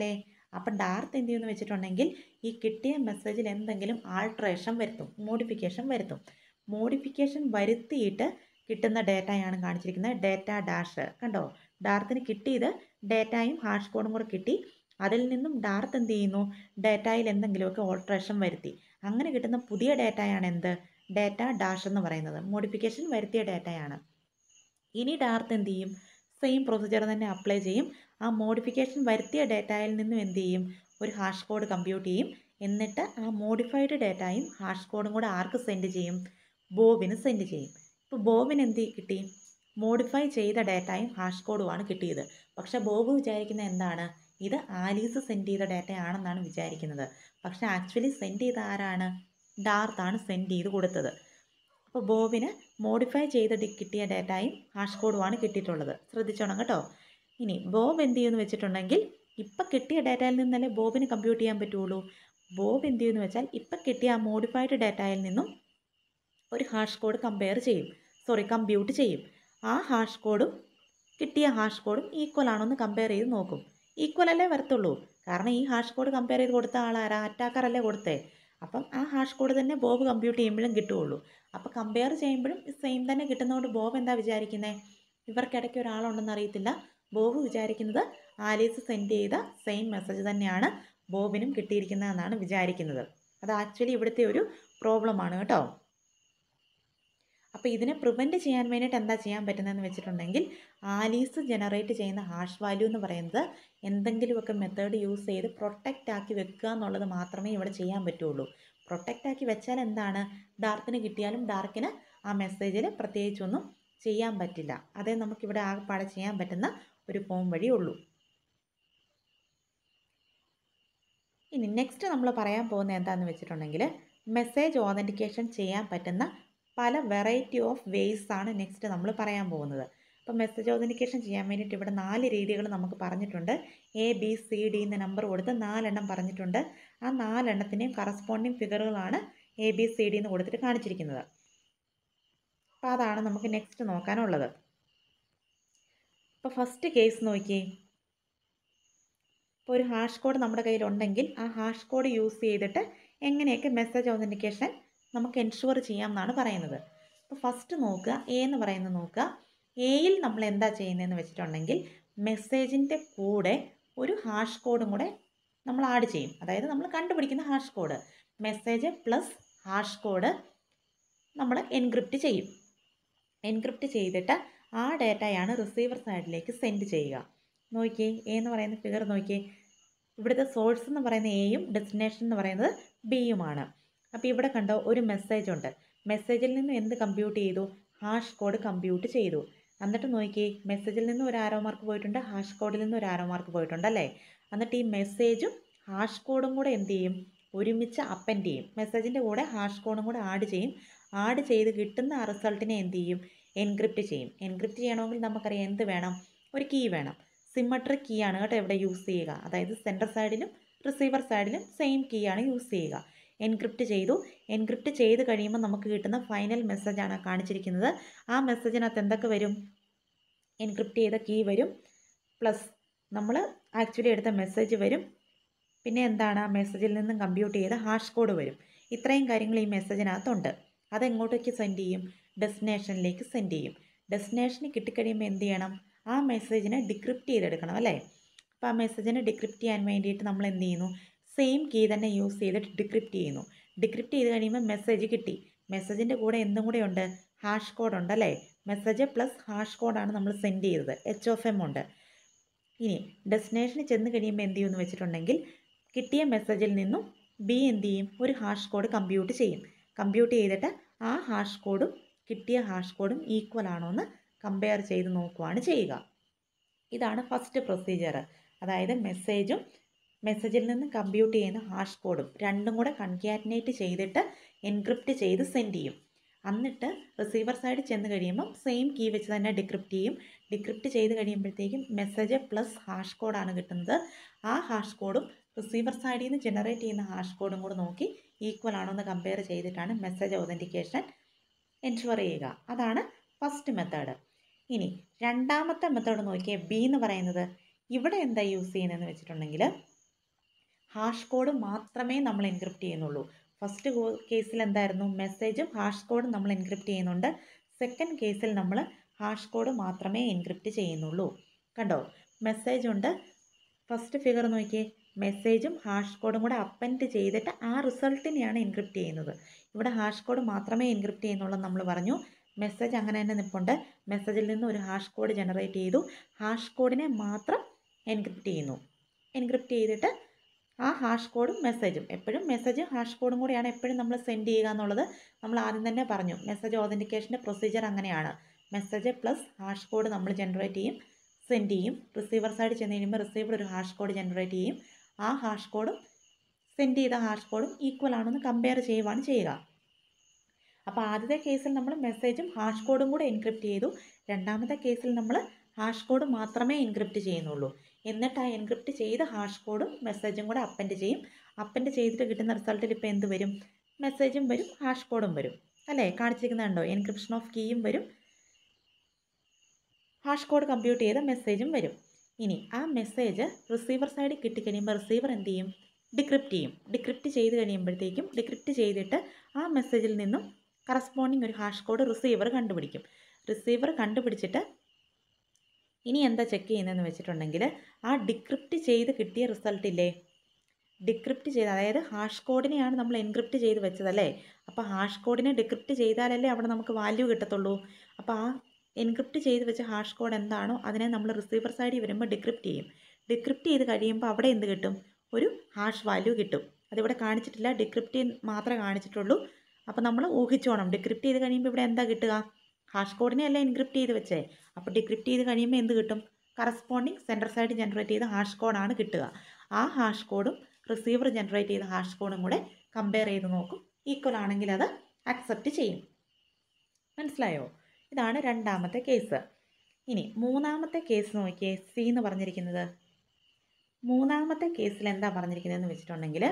അപ്പം ഡാർത്ത് എന്ത് ചെയ്യുമെന്ന് വെച്ചിട്ടുണ്ടെങ്കിൽ ഈ കിട്ടിയ മെസ്സേജിൽ എന്തെങ്കിലും ആൾട്രേഷൻ വരുത്തും മോഡിഫിക്കേഷൻ വരുത്തും മോഡിഫിക്കേഷൻ വരുത്തിയിട്ട് കിട്ടുന്ന ഡേറ്റയാണ് കാണിച്ചിരിക്കുന്നത് ഡേറ്റ ഡാഷ് കണ്ടോ ഡാർത്തിന് കിട്ടിയത് ഡേറ്റയും ഹാഷ് കോഡും കൂടെ കിട്ടി അതിൽ നിന്നും ഡാർത്ത് എന്ത് ചെയ്യുന്നു ഡേറ്റയിൽ എന്തെങ്കിലുമൊക്കെ ഓൾട്രേഷൻ വരുത്തി അങ്ങനെ കിട്ടുന്ന പുതിയ ഡേറ്റയാണ് എന്ത് ഡേറ്റ ഡാഷ് എന്ന് പറയുന്നത് മോഡിഫിക്കേഷൻ വരുത്തിയ ഡേറ്റയാണ് ഇനി ഡാർത്ത് എന്ത് ചെയ്യും സെയിം പ്രൊസീജിയർ തന്നെ അപ്ലൈ ചെയ്യും ആ മോഡിഫിക്കേഷൻ വരുത്തിയ ഡേറ്റയിൽ നിന്നും എന്ത് ചെയ്യും ഒരു ഹാഷ് കോഡ് കമ്പ്യൂട്ട് ചെയ്യും എന്നിട്ട് ആ മോഡിഫൈഡ് ഡേറ്റയും ഹാഷ് കോഡും കൂടെ ആർക്ക് സെൻഡ് ചെയ്യും ബോബിന് സെൻഡ് ചെയ്യും ഇപ്പോൾ ബോബിന് എന്ത് കിട്ടി മോഡിഫൈ ചെയ്ത ഡേറ്റയും ഹാഷ് കോഡുമാണ് കിട്ടിയത് പക്ഷെ ബോബ് വിചാരിക്കുന്ന എന്താണ് ഇത് ആലീസ് സെൻഡ് ചെയ്ത ഡേറ്റയാണെന്നാണ് വിചാരിക്കുന്നത് പക്ഷെ ആക്ച്വലി സെൻഡ് ചെയ്ത ആരാണ് ഡാർത്താണ് സെൻഡ് ചെയ്ത് കൊടുത്തത് അപ്പോൾ ബോബിന് മോഡിഫൈ ചെയ്ത് ഡി- കിട്ടിയ ഡേറ്റയും ഹാഷ് കോഡുമാണ് കിട്ടിയിട്ടുള്ളത് ശ്രദ്ധിച്ചോണം കേട്ടോ ഇനി ബോബ് എന്ത് ചെയ്യുമെന്ന് വെച്ചിട്ടുണ്ടെങ്കിൽ ഇപ്പം കിട്ടിയ ഡേറ്റയിൽ നിന്നല്ലേ ബോബിന് കമ്പ്യൂട്ട് ചെയ്യാൻ പറ്റുള്ളൂ ബോബ് എന്ത് ചെയ്യുമെന്ന് വെച്ചാൽ ഇപ്പം കിട്ടിയ ആ മോഡിഫൈഡ് ഡേറ്റയിൽ നിന്നും ഒരു ഹാഷ് കോഡ് കമ്പയർ ചെയ്യും സോറി കമ്പ്യൂട്ട് ചെയ്യും ആ ഹാഷ് കോഡും കിട്ടിയ ഹാഷ് കോഡും ഈക്വൽ ആണോ എന്ന് കമ്പയർ ചെയ്ത് നോക്കും ഈക്വൽ അല്ലേ വരത്തുള്ളൂ കാരണം ഈ ഹാഷ് കോഡ് കമ്പയർ ചെയ്ത് കൊടുത്ത ആളാരാ അറ്റാക്കർ അല്ലേ കൊടുത്തേ അപ്പം ആ ഹാഷ് കോഡ് തന്നെ ബോബ് കമ്പ്യൂട്ട് ചെയ്യുമ്പോഴും കിട്ടുകയുള്ളൂ അപ്പോൾ കമ്പയർ ചെയ്യുമ്പോഴും സെയിം തന്നെ കിട്ടുന്നതുകൊണ്ട് ബോബ് എന്താ വിചാരിക്കുന്നത് ഇവർക്കിടയ്ക്ക് ഒരാളുണ്ടെന്ന് അറിയത്തില്ല ബോബ് വിചാരിക്കുന്നത് ആലീസ് സെൻഡ് ചെയ്ത സെയിം മെസ്സേജ് തന്നെയാണ് ബോബിനും കിട്ടിയിരിക്കുന്നതെന്നാണ് വിചാരിക്കുന്നത് അത് ആക്ച്വലി ഇവിടുത്തെ ഒരു പ്രോബ്ലമാണ് കേട്ടോ അപ്പോൾ ഇതിനെ പ്രിവെൻറ്റ് ചെയ്യാൻ വേണ്ടിയിട്ട് എന്താ ചെയ്യാൻ പറ്റുന്നതെന്ന് വെച്ചിട്ടുണ്ടെങ്കിൽ ആലീസ് ജനറേറ്റ് ചെയ്യുന്ന ഹാഷ് വാല്യൂ എന്ന് പറയുന്നത് എന്തെങ്കിലുമൊക്കെ മെത്തേഡ് യൂസ് ചെയ്ത് പ്രൊട്ടക്റ്റ് ആക്കി വെക്കുക എന്നുള്ളത് മാത്രമേ ഇവിടെ ചെയ്യാൻ പറ്റുള്ളൂ പ്രൊട്ടക്റ്റ് ആക്കി വെച്ചാൽ എന്താണ് ഡാർക്കിന് കിട്ടിയാലും ഡാർക്കിന് ആ മെസ്സേജിൽ പ്രത്യേകിച്ചൊന്നും ചെയ്യാൻ പറ്റില്ല അതേ നമുക്കിവിടെ ആകെപ്പാടെ ചെയ്യാൻ പറ്റുന്ന ഒരു ഫോം വഴി ഉള്ളൂ ഇനി നെക്സ്റ്റ് നമ്മൾ പറയാൻ പോകുന്നത് എന്താണെന്ന് വെച്ചിട്ടുണ്ടെങ്കിൽ മെസ്സേജ് ഓതൻറ്റിക്കേഷൻ ചെയ്യാൻ പറ്റുന്ന പല വെറൈറ്റി ഓഫ് വേയ്സ് ആണ് നെക്സ്റ്റ് നമ്മൾ പറയാൻ പോകുന്നത് അപ്പോൾ മെസ്സേജ് ഓതൻറ്റിക്കേഷൻ ചെയ്യാൻ വേണ്ടിയിട്ട് ഇവിടെ നാല് രീതികൾ നമുക്ക് പറഞ്ഞിട്ടുണ്ട് എ ബി സി ഡി എന്ന നമ്പർ കൊടുത്ത് നാലെണ്ണം പറഞ്ഞിട്ടുണ്ട് ആ നാലെണ്ണത്തിൻ്റെയും കറസ്പോണ്ടിങ് ഫിഗറുകളാണ് എ ബി സി ഡി എന്ന് കൊടുത്തിട്ട് കാണിച്ചിരിക്കുന്നത് അപ്പോൾ അതാണ് നമുക്ക് നെക്സ്റ്റ് നോക്കാനുള്ളത് അപ്പോൾ ഫസ്റ്റ് കേസ് നോക്കിയേ ഇപ്പോൾ ഒരു ഹാഷ് കോഡ് നമ്മുടെ കയ്യിലുണ്ടെങ്കിൽ ആ ഹാഷ് കോഡ് യൂസ് ചെയ്തിട്ട് എങ്ങനെയൊക്കെ മെസ്സേജ് ഓതൻറ്റിക്കേഷൻ നമുക്ക് എൻഷുവർ ചെയ്യാം എന്നാണ് പറയുന്നത് അപ്പോൾ ഫസ്റ്റ് നോക്കുക എ എന്ന് പറയുന്നത് നോക്കുക എയിൽ നമ്മൾ എന്താ ചെയ്യുന്നതെന്ന് വെച്ചിട്ടുണ്ടെങ്കിൽ മെസ്സേജിൻ്റെ കൂടെ ഒരു ഹാഷ് കോഡും കൂടെ നമ്മൾ ആഡ് ചെയ്യും അതായത് നമ്മൾ കണ്ടുപിടിക്കുന്ന hash code message plus hash code നമ്മൾ എൻക്രിപ്റ്റ് ചെയ്യും എൻക്രിപ്റ്റ് ചെയ്തിട്ട് ആ ഡേറ്റയാണ് റിസീവർ സൈഡിലേക്ക് സെൻഡ് ചെയ്യുക നോക്കിയേ എ എന്ന് പറയുന്ന ഫിഗർ നോക്കിയേ ഇവിടുത്തെ സോഴ്സ് എന്ന് പറയുന്ന എയും ഡെസ്റ്റിനേഷൻ എന്ന് പറയുന്നത് ബിയുമാണ് അപ്പോൾ ഇവിടെ കണ്ടോ ഒരു മെസ്സേജ് ഉണ്ട് മെസ്സേജിൽ നിന്ന് എന്ത് കമ്പ്യൂട്ട് ചെയ്തു ഹാഷ് കോഡ് കമ്പ്യൂട്ട് ചെയ്തു എന്നിട്ട് നോക്കിയേ മെസ്സേജിൽ നിന്ന് ഒരു ആരോ മാർക്ക് പോയിട്ടുണ്ട് ഹാഷ് കോഡിൽ നിന്ന് ഒരു ആരോ മാർക്ക് പോയിട്ടുണ്ട് അല്ലേ എന്നിട്ട് ഈ മെസ്സേജും ഹാഷ് കോഡും കൂടെ എന്ത് ചെയ്യും ഒരുമിച്ച് അപ്പൻഡ് ചെയ്യും മെസ്സേജിൻ്റെ കൂടെ ഹാഷ് കോഡും കൂടെ ആഡ് ചെയ്യും ആഡ് ചെയ്ത് കിട്ടുന്ന ആ റിസൾട്ടിനെ എന്ത് ചെയ്യും എൻക്രിപ്റ്റ് ചെയ്യും എൻക്രിപ്റ്റ് ചെയ്യണമെങ്കിൽ നമുക്കറിയാം എന്ത് വേണം ഒരു കീ വേണം സിമ്മട്രിക് കീ ആണ് കേട്ടോ ഇവിടെ യൂസ് ചെയ്യുക അതായത് സെൻറ്റർ സൈഡിലും റിസീവർ സൈഡിലും സെയിം കീ ആണ് യൂസ് ചെയ്യുക എൻക്രിപ്റ്റ് ചെയ്തു എൻക്രിപ്റ്റ് ചെയ്ത് കഴിയുമ്പോൾ നമുക്ക് കിട്ടുന്ന ഫൈനൽ മെസ്സേജാണ് കാണിച്ചിരിക്കുന്നത് ആ മെസ്സേജിനകത്ത് എന്തൊക്കെ വരും എൻക്രിപ്റ്റ് ചെയ്ത കീ വരും പ്ലസ് നമ്മൾ ആക്ച്വലി എടുത്ത മെസ്സേജ് വരും പിന്നെ എന്താണ് ആ മെസ്സേജിൽ നിന്നും കമ്പ്യൂട്ട് ചെയ്ത ഹാഷ് കോഡ് വരും ഇത്രയും കാര്യങ്ങൾ ഈ മെസ്സേജിനകത്തുണ്ട് അതെങ്ങോട്ടേക്ക് സെൻഡ് ചെയ്യും ഡെസ്റ്റിനേഷനിലേക്ക് സെൻഡ് ചെയ്യും ഡെസ്റ്റിനേഷന് കിട്ടിക്കഴിയുമ്പോൾ എന്ത് ചെയ്യണം ആ മെസ്സേജിനെ ഡിക്രിപ്റ്റ് ചെയ്തെടുക്കണം അല്ലേ അപ്പോൾ ആ മെസ്സേജിനെ ഡിക്രിപ്റ്റ് ചെയ്യാൻ വേണ്ടിയിട്ട് നമ്മൾ എന്ത് ചെയ്യുന്നു സെയിം കീ തന്നെ യൂസ് ചെയ്തിട്ട് ഡിക്രിപ്റ്റ് ചെയ്യുന്നു ഡിക്രിപ്റ്റ് ചെയ്ത് കഴിയുമ്പോൾ മെസ്സേജ് കിട്ടി മെസ്സേജിൻ്റെ കൂടെ എന്തും കൂടെ ഉണ്ട് ഹാഷ് കോഡ് ഉണ്ട് അല്ലേ മെസ്സേജ് പ്ലസ് ഹാഷ് കോഡാണ് നമ്മൾ സെൻഡ് ചെയ്തത് എച്ച് ഓഫ് എം ഉണ്ട് ഇനി ഡെസ്റ്റിനേഷനിൽ ചെന്ന് കഴിയുമ്പോൾ എന്ത് ചെയ്യുമെന്ന് വെച്ചിട്ടുണ്ടെങ്കിൽ കിട്ടിയ മെസ്സേജിൽ നിന്നും ബി എന്ത് ചെയ്യും ഒരു ഹാഷ് കോഡ് കമ്പ്യൂട്ട് ചെയ്യും കമ്പ്യൂട്ട് ചെയ്തിട്ട് ആ ഹാഷ് കോഡും കിട്ടിയ ഹാഷ് കോഡും ഈക്വൽ ആണോ എന്ന് കമ്പയർ ചെയ്ത് നോക്കുകയാണ് ചെയ്യുക ഇതാണ് ഫസ്റ്റ് പ്രൊസീജിയർ അതായത് മെസ്സേജും മെസ്സേജിൽ നിന്ന് കമ്പ്യൂട്ട് ചെയ്യുന്ന ഹാഷ് കോഡും രണ്ടും കൂടെ കൺക്യാറ്റിനേറ്റ് ചെയ്തിട്ട് എൻക്രിപ്റ്റ് ചെയ്ത് സെൻഡ് ചെയ്യും എന്നിട്ട് റിസീവർ സൈഡ് ചെന്ന് കഴിയുമ്പം സെയിം കീ വെച്ച് തന്നെ ഡിക്രിപ്റ്റ് ചെയ്യും ഡിക്രിപ്റ്റ് ചെയ്ത് കഴിയുമ്പോഴത്തേക്കും മെസ്സേജ് പ്ലസ് ഹാഷ് കോഡാണ് കിട്ടുന്നത് ആ ഹാഷ് കോഡും റിസീവർ സൈഡിൽ നിന്ന് ജനറേറ്റ് ചെയ്യുന്ന ഹാഷ് കോഡും കൂടെ നോക്കി ഈക്വൽ ആണോ എന്ന് കമ്പയർ ചെയ്തിട്ടാണ് മെസ്സേജ് ഒതൻറ്റിക്കേഷൻ എൻഷുവർ ചെയ്യുക അതാണ് ഫസ്റ്റ് മെത്തേഡ് ഇനി രണ്ടാമത്തെ മെത്തേഡ് നോക്കിയേ ബി എന്ന് പറയുന്നത് ഇവിടെ എന്താ യൂസ് ചെയ്യുന്നതെന്ന് വെച്ചിട്ടുണ്ടെങ്കിൽ ഹാഷ് കോഡ് മാത്രമേ നമ്മൾ എൻക്രിപ്റ്റ് ചെയ്യുന്നുള്ളൂ ഫസ്റ്റ് കേസിൽ എന്തായിരുന്നു മെസ്സേജും ഹാഷ് കോഡും നമ്മൾ എൻക്രിപ്റ്റ് ചെയ്യുന്നുണ്ട് സെക്കൻഡ് കേസിൽ നമ്മൾ ഹാഷ് കോഡ് മാത്രമേ എൻക്രിപ്റ്റ് ചെയ്യുന്നുള്ളൂ കണ്ടോ മെസ്സേജ് ഉണ്ട് ഫസ്റ്റ് ഫിഗർ നോക്കിയേ മെസ്സേജും ഹാഷ് കോഡും കൂടെ അപ്പൻഡ് ചെയ്തിട്ട് ആ റിസൾട്ടിനെയാണ് എൻക്രിപ്റ്റ് ചെയ്യുന്നത് ഇവിടെ ഹാഷ് കോഡ് മാത്രമേ എൻക്രിപ്റ്റ് ചെയ്യുന്നുള്ളൂ നമ്മൾ പറഞ്ഞു മെസ്സേജ് അങ്ങനെ തന്നെ നിൽപ്പുണ്ട് മെസ്സേജിൽ നിന്ന് ഒരു ഹാഷ് കോഡ് ജനറേറ്റ് ചെയ്തു ഹാഷ് കോഡിനെ മാത്രം എൻക്രിപ്റ്റ് ചെയ്യുന്നു എൻക്രിപ്റ്റ് ചെയ്തിട്ട് ആ ഹാഷ് കോഡും മെസ്സേജും എപ്പോഴും മെസ്സേജും ഹാഷ് കോഡും കൂടിയാണ് എപ്പോഴും നമ്മൾ സെൻഡ് ചെയ്യുക എന്നുള്ളത് നമ്മൾ ആദ്യം തന്നെ പറഞ്ഞു മെസ്സേജ് ഓതൻറ്റിക്കേഷൻ്റെ പ്രൊസീജിയർ അങ്ങനെയാണ് മെസ്സേജ് പ്ലസ് ഹാഷ് കോഡ് നമ്മൾ ജനറേറ്റ് ചെയ്യും സെൻഡ് ചെയ്യും റിസീവർ സൈഡ് ചെന്ന് കഴിയുമ്പോൾ റിസീവർ ഒരു ഹാഷ് കോഡ് ജനറേറ്റ് ചെയ്യും ആ ഹാഷ് കോഡും സെൻഡ് ചെയ്ത ഹാഷ് കോഡും ഈക്വൽ ആണെന്ന് കമ്പയർ ചെയ്യുവാണ് ചെയ്യുക അപ്പോൾ ആദ്യത്തെ കേസിൽ നമ്മൾ മെസ്സേജും ഹാഷ് കോഡും കൂടെ എൻക്രിപ്റ്റ് ചെയ്തു രണ്ടാമത്തെ കേസിൽ നമ്മൾ ഹാഷ് കോഡ് മാത്രമേ എൻക്രിപ്റ്റ് ചെയ്യുന്നുള്ളൂ എന്നിട്ട് ആ എൻക്രിപ്റ്റ് ചെയ്ത ഹാഷ് കോഡും മെസ്സേജും കൂടെ അപ്പൻഡ് ചെയ്യും അപ്പൻഡ് ചെയ്തിട്ട് കിട്ടുന്ന റിസൾട്ടിൽ ഇപ്പോൾ എന്ത് വരും മെസ്സേജും വരും ഹാഷ് കോഡും വരും അല്ലേ കാണിച്ചിരിക്കുന്നത് കണ്ടോ എൻക്രിപ്ഷൻ ഓഫ് കീയും വരും ഹാഷ് കോഡ് കമ്പ്യൂട്ട് ചെയ്ത മെസ്സേജും വരും ഇനി ആ മെസ്സേജ് റിസീവർ സൈഡിൽ കിട്ടിക്കഴിയുമ്പോൾ റിസീവർ എന്ത് ചെയ്യും ഡിക്രിപ്റ്റ് ചെയ്യും ഡിക്രിപ്റ്റ് ചെയ്ത് കഴിയുമ്പോഴത്തേക്കും ഡിക്രിപ്റ്റ് ചെയ്തിട്ട് ആ മെസ്സേജിൽ നിന്നും കറസ്പോണ്ടിങ് ഒരു ഹാഷ് കോഡ് റിസീവർ കണ്ടുപിടിക്കും റിസീവർ കണ്ടുപിടിച്ചിട്ട് ഇനി എന്താ ചെക്ക് ചെയ്യുന്നതെന്ന് വെച്ചിട്ടുണ്ടെങ്കിൽ ആ ഡിക്രിപ്റ്റ് ചെയ്ത് കിട്ടിയ റിസൾട്ട് ഇല്ലേ ഡിക്രിപ്റ്റ് ചെയ്ത് അതായത് ഹാഷ് കോഡിനെയാണ് നമ്മൾ എൻക്രിപ്റ്റ് ചെയ്ത് വെച്ചതല്ലേ അപ്പോൾ ഹാഷ് കോഡിനെ ഡിക്രിപ്റ്റ് ചെയ്താലല്ലേ അവിടെ നമുക്ക് വാല്യൂ കിട്ടത്തുള്ളൂ അപ്പോൾ ആ എൻക്രിപ്റ്റ് ചെയ്ത് വെച്ച ഹാഷ് കോഡ് എന്താണോ അതിനെ നമ്മൾ റിസീവർ സൈഡിൽ വരുമ്പോൾ ഡിക്രിപ്റ്റ് ചെയ്യും ഡിക്രിപ്റ്റ് ചെയ്ത് കഴിയുമ്പോൾ അവിടെ എന്ത് കിട്ടും ഒരു ഹാഷ് വാല്യൂ കിട്ടും അതിവിടെ കാണിച്ചിട്ടില്ല ഡിക്രിപ്റ്റ് മാത്രമേ കാണിച്ചിട്ടുള്ളൂ അപ്പോൾ നമ്മൾ ഊഹിച്ചോണം ഡിക്രിപ്റ്റ് ചെയ്ത് കഴിയുമ്പോൾ ഇവിടെ എന്താ കിട്ടുക ഹാഷ് കോഡിനെ അല്ല എൻക്രിപ്റ്റ് ചെയ്ത് വെച്ചേ അപ്പോൾ ഡിക്രിപ്റ്റ് ചെയ്ത് കഴിയുമ്പോൾ എന്ത് കിട്ടും കറസ്പോണ്ടിങ് സെൻറ്റർ സൈഡ് ജനറേറ്റ് ചെയ്ത ഹാഷ് കോഡാണ് കിട്ടുക ആ ഹാഷ് കോഡും റിസീവർ ജനറേറ്റ് ചെയ്ത ഹാഷ് കോഡും കൂടെ കമ്പയർ ചെയ്ത് നോക്കും ഈക്വൽ ആണെങ്കിൽ അത് അക്സെപ്റ്റ് ചെയ്യും മനസ്സിലായോ ഇതാണ് രണ്ടാമത്തെ കേസ് ഇനി മൂന്നാമത്തെ കേസ് നോക്കിയേ സി എന്ന് പറഞ്ഞിരിക്കുന്നത് മൂന്നാമത്തെ കേസിൽ എന്താ പറഞ്ഞിരിക്കുന്നതെന്ന് വെച്ചിട്ടുണ്ടെങ്കിൽ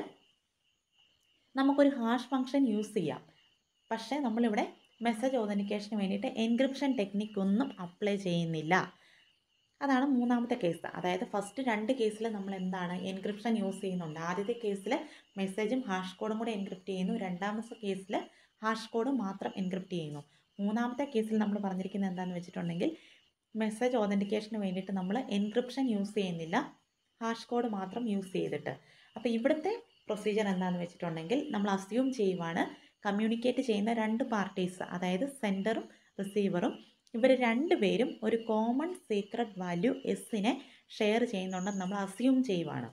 നമുക്കൊരു ഹാഷ് ഫംഗ്ഷൻ യൂസ് ചെയ്യാം പക്ഷേ നമ്മളിവിടെ മെസ്സേജ് ഓതൻറ്റിക്കേഷന് വേണ്ടിയിട്ട് എൻക്രിപ്ഷൻ ടെക്നിക്ക് ഒന്നും അപ്ലൈ ചെയ്യുന്നില്ല അതാണ് മൂന്നാമത്തെ കേസ് അതായത് ഫസ്റ്റ് രണ്ട് കേസിൽ നമ്മൾ എന്താണ് എൻക്രിപ്ഷൻ യൂസ് ചെയ്യുന്നുണ്ട് ആദ്യത്തെ കേസിൽ മെസ്സേജും ഹാഷ് കോഡും കൂടെ എൻക്രിപ്റ്റ് ചെയ്യുന്നു രണ്ടാമത്തെ കേസിൽ ഹാഷ് കോഡ് മാത്രം എൻക്രിപ്റ്റ് ചെയ്യുന്നു മൂന്നാമത്തെ കേസിൽ നമ്മൾ പറഞ്ഞിരിക്കുന്നത് എന്താണെന്ന് വെച്ചിട്ടുണ്ടെങ്കിൽ മെസ്സേജ് ഓതൻറ്റിക്കേഷന് വേണ്ടിയിട്ട് നമ്മൾ എൻക്രിപ്ഷൻ യൂസ് ചെയ്യുന്നില്ല ഹാഷ് കോഡ് മാത്രം യൂസ് ചെയ്തിട്ട് അപ്പോൾ ഇവിടുത്തെ പ്രൊസീജിയർ എന്താണെന്ന് വെച്ചിട്ടുണ്ടെങ്കിൽ നമ്മൾ അസ്യൂം ചെയ്യുവാണ് കമ്മ്യൂണിക്കേറ്റ് ചെയ്യുന്ന രണ്ട് പാർട്ടീസ് അതായത് സെൻഡറും റിസീവറും ഇവർ രണ്ടുപേരും ഒരു കോമൺ സീക്രട്ട് വാല്യൂ എസ്സിനെ ഷെയർ ചെയ്യുന്നുണ്ടെന്ന് നമ്മൾ അസ്യൂം ചെയ്യുവാണ്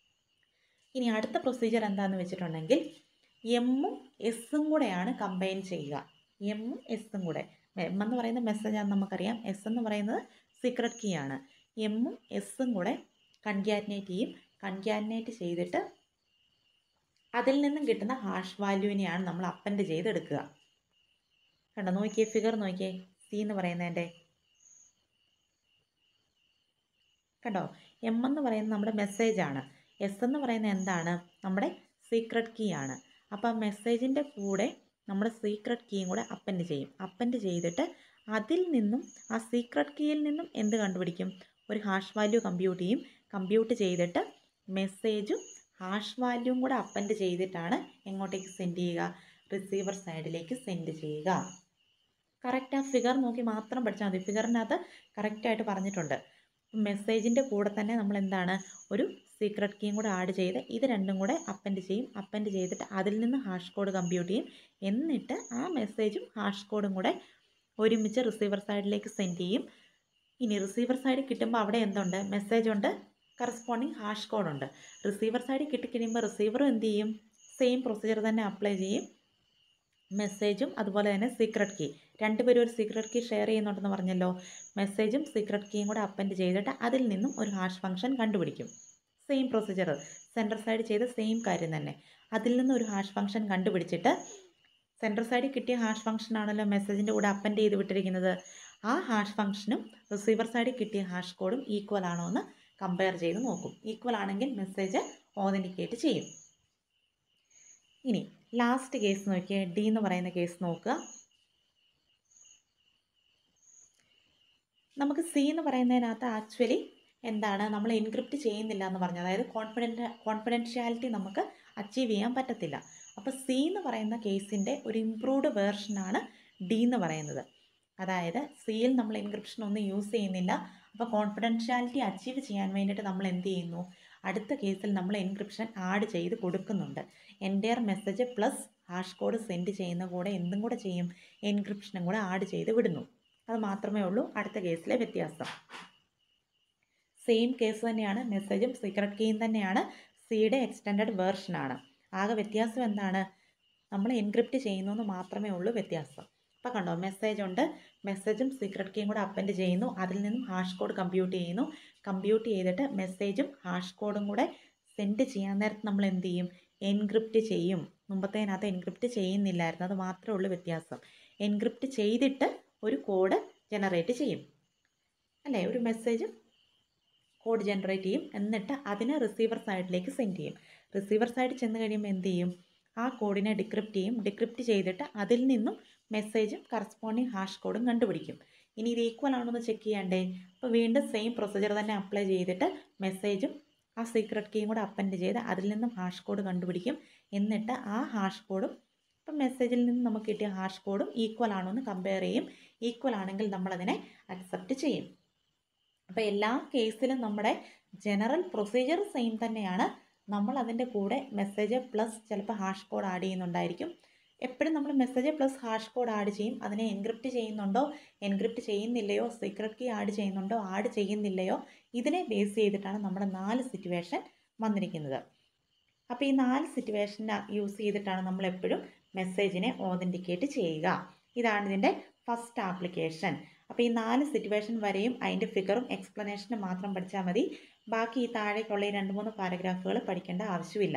ഇനി അടുത്ത പ്രൊസീജിയർ എന്താണെന്ന് വെച്ചിട്ടുണ്ടെങ്കിൽ എമ്മും എസ്സും കൂടെയാണ് കമ്പൈൻ ചെയ്യുക എമ്മും എസ്സും കൂടെ എം എന്ന് പറയുന്ന മെസ്സേജാണെന്ന് നമുക്കറിയാം എസ് എന്ന് പറയുന്നത് സീക്രട്ട് കീ ആണ് എമ്മും എസ്സും കൂടെ കൺക്യാറ്റിനേറ്റ് ചെയ്യും കൺക്യാറ്റിനേറ്റ് ചെയ്തിട്ട് അതിൽ നിന്നും കിട്ടുന്ന ഹാഷ് വാല്യൂവിനെയാണ് നമ്മൾ അപ്പൻഡ് ചെയ്തെടുക്കുക കണ്ടോ നോക്കിയേ ഫിഗർ നോക്കിയേ സി എന്ന് പറയുന്നതിൻ്റെ കണ്ടോ എം എന്ന് പറയുന്നത് നമ്മുടെ മെസ്സേജാണ് എസ് എന്ന് പറയുന്നത് എന്താണ് നമ്മുടെ സീക്രട്ട് കീ ആണ് അപ്പോൾ ആ മെസ്സേജിൻ്റെ കൂടെ നമ്മുടെ സീക്രട്ട് കീയും കൂടെ അപ്പൻഡ് ചെയ്യും അപ്പൻഡ് ചെയ്തിട്ട് അതിൽ നിന്നും ആ സീക്രട്ട് കീയിൽ നിന്നും എന്ത് കണ്ടുപിടിക്കും ഒരു ഹാഷ് വാല്യൂ കമ്പ്യൂട്ട് ചെയ്യും കമ്പ്യൂട്ട് ചെയ്തിട്ട് മെസ്സേജും ഹാഷ് വാല്യൂവും കൂടെ അപ്പൻഡ് ചെയ്തിട്ടാണ് എങ്ങോട്ടേക്ക് സെൻഡ് ചെയ്യുക റിസീവർ സൈഡിലേക്ക് സെൻഡ് ചെയ്യുക കറക്റ്റ് ആ ഫിഗർ നോക്കി മാത്രം പഠിച്ചാൽ മതി ഫിഗറിനകത്ത് കറക്റ്റായിട്ട് പറഞ്ഞിട്ടുണ്ട് മെസ്സേജിൻ്റെ കൂടെ തന്നെ നമ്മൾ എന്താണ് ഒരു സീക്രട്ട് കീയും കൂടെ ആഡ് ചെയ്ത് ഇത് രണ്ടും കൂടെ അപ്പൻഡ് ചെയ്യും അപ്പൻഡ് ചെയ്തിട്ട് അതിൽ നിന്ന് ഹാഷ് കോഡ് കമ്പ്യൂട്ട് ചെയ്യും എന്നിട്ട് ആ മെസ്സേജും ഹാഷ് കോഡും കൂടെ ഒരുമിച്ച് റിസീവർ സൈഡിലേക്ക് സെൻഡ് ചെയ്യും ഇനി റിസീവർ സൈഡിൽ കിട്ടുമ്പോൾ അവിടെ എന്തുണ്ട് മെസ്സേജ് ഉണ്ട് കറസ്പോണ്ടിങ് ഹാഷ് കോഡുണ്ട് റിസീവർ സൈഡിൽ കിട്ടിക്കഴിയുമ്പോൾ റിസീവറും എന്ത് ചെയ്യും സെയിം പ്രൊസീജിയർ തന്നെ അപ്ലൈ ചെയ്യും മെസ്സേജും അതുപോലെ തന്നെ സീക്രട്ട് കീ രണ്ടുപേരും ഒരു സീക്രട്ട് കീ ഷെയർ ചെയ്യുന്നുണ്ടെന്ന് പറഞ്ഞല്ലോ മെസ്സേജും സീക്രട്ട് കീയും കൂടെ അപ്പൻഡ് ചെയ്തിട്ട് അതിൽ നിന്നും ഒരു ഹാഷ് ഫംഗ്ഷൻ കണ്ടുപിടിക്കും സെയിം പ്രൊസീജിയർ സെൻറ്റർ സൈഡ് ചെയ്ത സെയിം കാര്യം തന്നെ അതിൽ നിന്ന് ഒരു ഹാഷ് ഫംഗ്ഷൻ കണ്ടുപിടിച്ചിട്ട് സെൻറ്റർ സൈഡിൽ കിട്ടിയ ഹാഷ് ഫംഗ്ഷൻ ആണല്ലോ മെസ്സേജിൻ്റെ കൂടെ അപ്പൻഡ് ചെയ്ത് വിട്ടിരിക്കുന്നത് ആ ഹാഷ് ഫംഗ്ഷനും റിസീവർ സൈഡിൽ കിട്ടിയ ഹാഷ് കോഡും ഈക്വൽ ആണോ എന്ന് കമ്പയർ ചെയ്ത് നോക്കും ഈക്വൽ ആണെങ്കിൽ മെസ്സേജ് ഓതൻറ്റിക്കേറ്റ് ചെയ്യും ഇനി ലാസ്റ്റ് കേസ് നോക്കിയാൽ ഡി എന്ന് പറയുന്ന കേസ് നോക്കുക നമുക്ക് സി എന്ന് പറയുന്നതിനകത്ത് ആക്ച്വലി എന്താണ് നമ്മൾ എൻക്രിപ്റ്റ് ചെയ്യുന്നില്ല എന്ന് പറഞ്ഞു അതായത് കോൺഫിഡൻറ്റ് കോൺഫിഡൻഷ്യാലിറ്റി നമുക്ക് അച്ചീവ് ചെയ്യാൻ പറ്റത്തില്ല അപ്പോൾ സി എന്ന് പറയുന്ന കേസിൻ്റെ ഒരു ഇംപ്രൂവ്ഡ് വേർഷനാണ് ഡി എന്ന് പറയുന്നത് അതായത് സിയിൽ നമ്മൾ എൻക്രിപ്ഷൻ ഒന്നും യൂസ് ചെയ്യുന്നില്ല അപ്പോൾ കോൺഫിഡൻഷ്യാലിറ്റി അച്ചീവ് ചെയ്യാൻ വേണ്ടിയിട്ട് നമ്മൾ എന്ത് ചെയ്യുന്നു അടുത്ത കേസിൽ നമ്മൾ എൻക്രിപ്ഷൻ ആഡ് ചെയ്ത് കൊടുക്കുന്നുണ്ട് entire message plus hash code send ചെയ്യുന്ന കൂടെ എന്തും കൂടെ ചെയ്യും എൻക്രിപ്ഷനും കൂടെ ആഡ് ചെയ്ത് വിടുന്നു അത് മാത്രമേ ഉള്ളൂ അടുത്ത കേസിലെ വ്യത്യാസം സെയിം കേസ് തന്നെയാണ് മെസ്സേജും സീക്രട്ട് കീയും തന്നെയാണ് സിയുടെ എക്സ്റ്റൻഡഡ് വേർഷനാണ് ആകെ വ്യത്യാസം എന്താണ് നമ്മൾ എൻക്രിപ്റ്റ് ചെയ്യുന്നു എന്ന് മാത്രമേ ഉള്ളൂ വ്യത്യാസം അപ്പോൾ കണ്ടോ മെസ്സേജ് ഉണ്ട് മെസ്സേജും സീക്രട്ട് കീയും കൂടെ അപ്പൻഡ് ചെയ്യുന്നു അതിൽ നിന്നും ഹാഷ് കോഡ് കമ്പ്യൂട്ട് ചെയ്യുന്നു കമ്പ്യൂട്ട് ചെയ്തിട്ട് മെസ്സേജും ഹാഷ് കോഡും കൂടെ സെൻഡ് ചെയ്യാൻ നേരത്ത് നമ്മൾ എന്ത് ചെയ്യും എൻക്രിപ്റ്റ് ചെയ്യും മുമ്പത്തേനകത്ത് എൻക്രിപ്റ്റ് ചെയ്യുന്നില്ലായിരുന്നു അത് മാത്രമേ ഉള്ളൂ വ്യത്യാസം എൻക്രിപ്റ്റ് ചെയ്തിട്ട് ഒരു കോഡ് ജനറേറ്റ് ചെയ്യും അല്ലേ ഒരു മെസ്സേജ് കോഡ് ജനറേറ്റ് ചെയ്യും എന്നിട്ട് അതിനെ റിസീവർ സൈഡിലേക്ക് സെൻഡ് ചെയ്യും റിസീവർ സൈഡ് ചെന്ന് കഴിയുമ്പോൾ എന്ത് ചെയ്യും ആ കോഡിനെ ഡിക്രിപ്റ്റ് ചെയ്യും ഡിക്രിപ്റ്റ് ചെയ്തിട്ട് അതിൽ നിന്നും മെസ്സേജും കറസ്പോണ്ടിങ് ഹാഷ് കോഡും കണ്ടുപിടിക്കും ഇനി ഇത് ഈക്വൽ ആണോ എന്ന് ചെക്ക് ചെയ്യണ്ടേ അപ്പോൾ വീണ്ടും സെയിം പ്രൊസീജിയർ തന്നെ അപ്ലൈ ചെയ്തിട്ട് മെസ്സേജും ആ സീക്രട്ട് കീയും കൂടെ അപ്പൻഡ് ചെയ്ത് അതിൽ നിന്നും ഹാഷ് കോഡ് കണ്ടുപിടിക്കും എന്നിട്ട് ആ ഹാഷ് കോഡും ഇപ്പം മെസ്സേജിൽ നിന്ന് നമുക്ക് കിട്ടിയ ഹാഷ് കോഡും ഈക്വൽ ആണോ എന്ന് കമ്പയർ ചെയ്യും ഈക്വൽ ആണെങ്കിൽ നമ്മളതിനെ അക്സെപ്റ്റ് ചെയ്യും അപ്പോൾ എല്ലാ കേസിലും നമ്മുടെ ജനറൽ പ്രൊസീജിയർ സെയിം തന്നെയാണ് നമ്മൾ അതിൻ്റെ കൂടെ മെസ്സേജ് പ്ലസ് ചിലപ്പോൾ ഹാഷ് കോഡ് ആഡ് ചെയ്യുന്നുണ്ടായിരിക്കും എപ്പോഴും നമ്മൾ message plus hash code add ചെയ്യും അതിനെ എൻക്രിപ്റ്റ് ചെയ്യുന്നുണ്ടോ എൻക്രിപ്റ്റ് ചെയ്യുന്നില്ലയോ സീക്രട്ട് കീ ആഡ് ചെയ്യുന്നുണ്ടോ ആഡ് ചെയ്യുന്നില്ലയോ ഇതിനെ ബേസ് ചെയ്തിട്ടാണ് നമ്മുടെ നാല് സിറ്റുവേഷൻ വന്നിരിക്കുന്നത് അപ്പോൾ ഈ നാല് സിറ്റുവേഷൻ യൂസ് ചെയ്തിട്ടാണ് നമ്മൾ എപ്പോഴും മെസ്സേജിനെ ഓതൻറ്റിക്കേറ്റ് ചെയ്യുക ഇതാണ് ഇതിൻ്റെ ഫസ്റ്റ് ആപ്ലിക്കേഷൻ അപ്പോൾ ഈ നാല് സിറ്റുവേഷൻ വരെയും അതിൻ്റെ ഫിഗറും എക്സ്പ്ലനേഷനും മാത്രം പഠിച്ചാൽ മതി ബാക്കി ഈ താഴേക്കുള്ള ഈ രണ്ട് മൂന്ന് പാരഗ്രാഫുകൾ പഠിക്കേണ്ട ആവശ്യമില്ല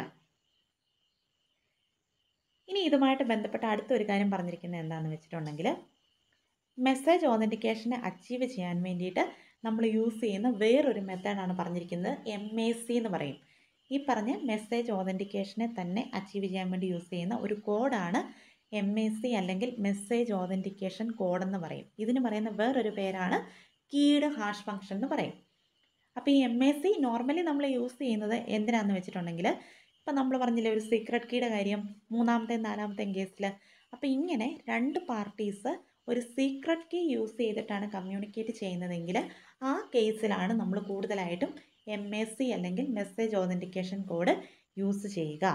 ഇനി ഇതുമായിട്ട് ബന്ധപ്പെട്ട അടുത്തൊരു കാര്യം പറഞ്ഞിരിക്കുന്നത് എന്താണെന്ന് വെച്ചിട്ടുണ്ടെങ്കിൽ മെസ്സേജ് ഓതൻറ്റിക്കേഷനെ അച്ചീവ് ചെയ്യാൻ വേണ്ടിയിട്ട് നമ്മൾ യൂസ് ചെയ്യുന്ന വേറൊരു മെത്തേഡാണ് പറഞ്ഞിരിക്കുന്നത് എം എ സി എന്ന് പറയും ഈ പറഞ്ഞ മെസ്സേജ് ഓതൻറ്റിക്കേഷനെ തന്നെ അച്ചീവ് ചെയ്യാൻ വേണ്ടി യൂസ് ചെയ്യുന്ന ഒരു കോഡാണ് എം എ സി അല്ലെങ്കിൽ മെസ്സേജ് ഓതൻറ്റിക്കേഷൻ കോഡെന്ന് പറയും ഇതിന് പറയുന്ന വേറൊരു പേരാണ് കീഡ് ഹാഷ് ഫംഗ്ഷൻ എന്ന് പറയും അപ്പോൾ ഈ എം എ സി നോർമലി നമ്മൾ യൂസ് ചെയ്യുന്നത് എന്തിനാണെന്ന് വെച്ചിട്ടുണ്ടെങ്കിൽ ഇപ്പം നമ്മൾ പറഞ്ഞില്ലേ ഒരു സീക്രട്ട് കീയുടെ കാര്യം മൂന്നാമത്തെ നാലാമത്തെ കേസിൽ അപ്പോൾ ഇങ്ങനെ രണ്ട് പാർട്ടീസ് ഒരു സീക്രട്ട് കീ യൂസ് ചെയ്തിട്ടാണ് കമ്മ്യൂണിക്കേറ്റ് ചെയ്യുന്നതെങ്കിൽ ആ കേസിലാണ് നമ്മൾ കൂടുതലായിട്ടും എം എ സി അല്ലെങ്കിൽ മെസ്സേജ് ഓതൻറ്റിക്കേഷൻ കോഡ് യൂസ് ചെയ്യുക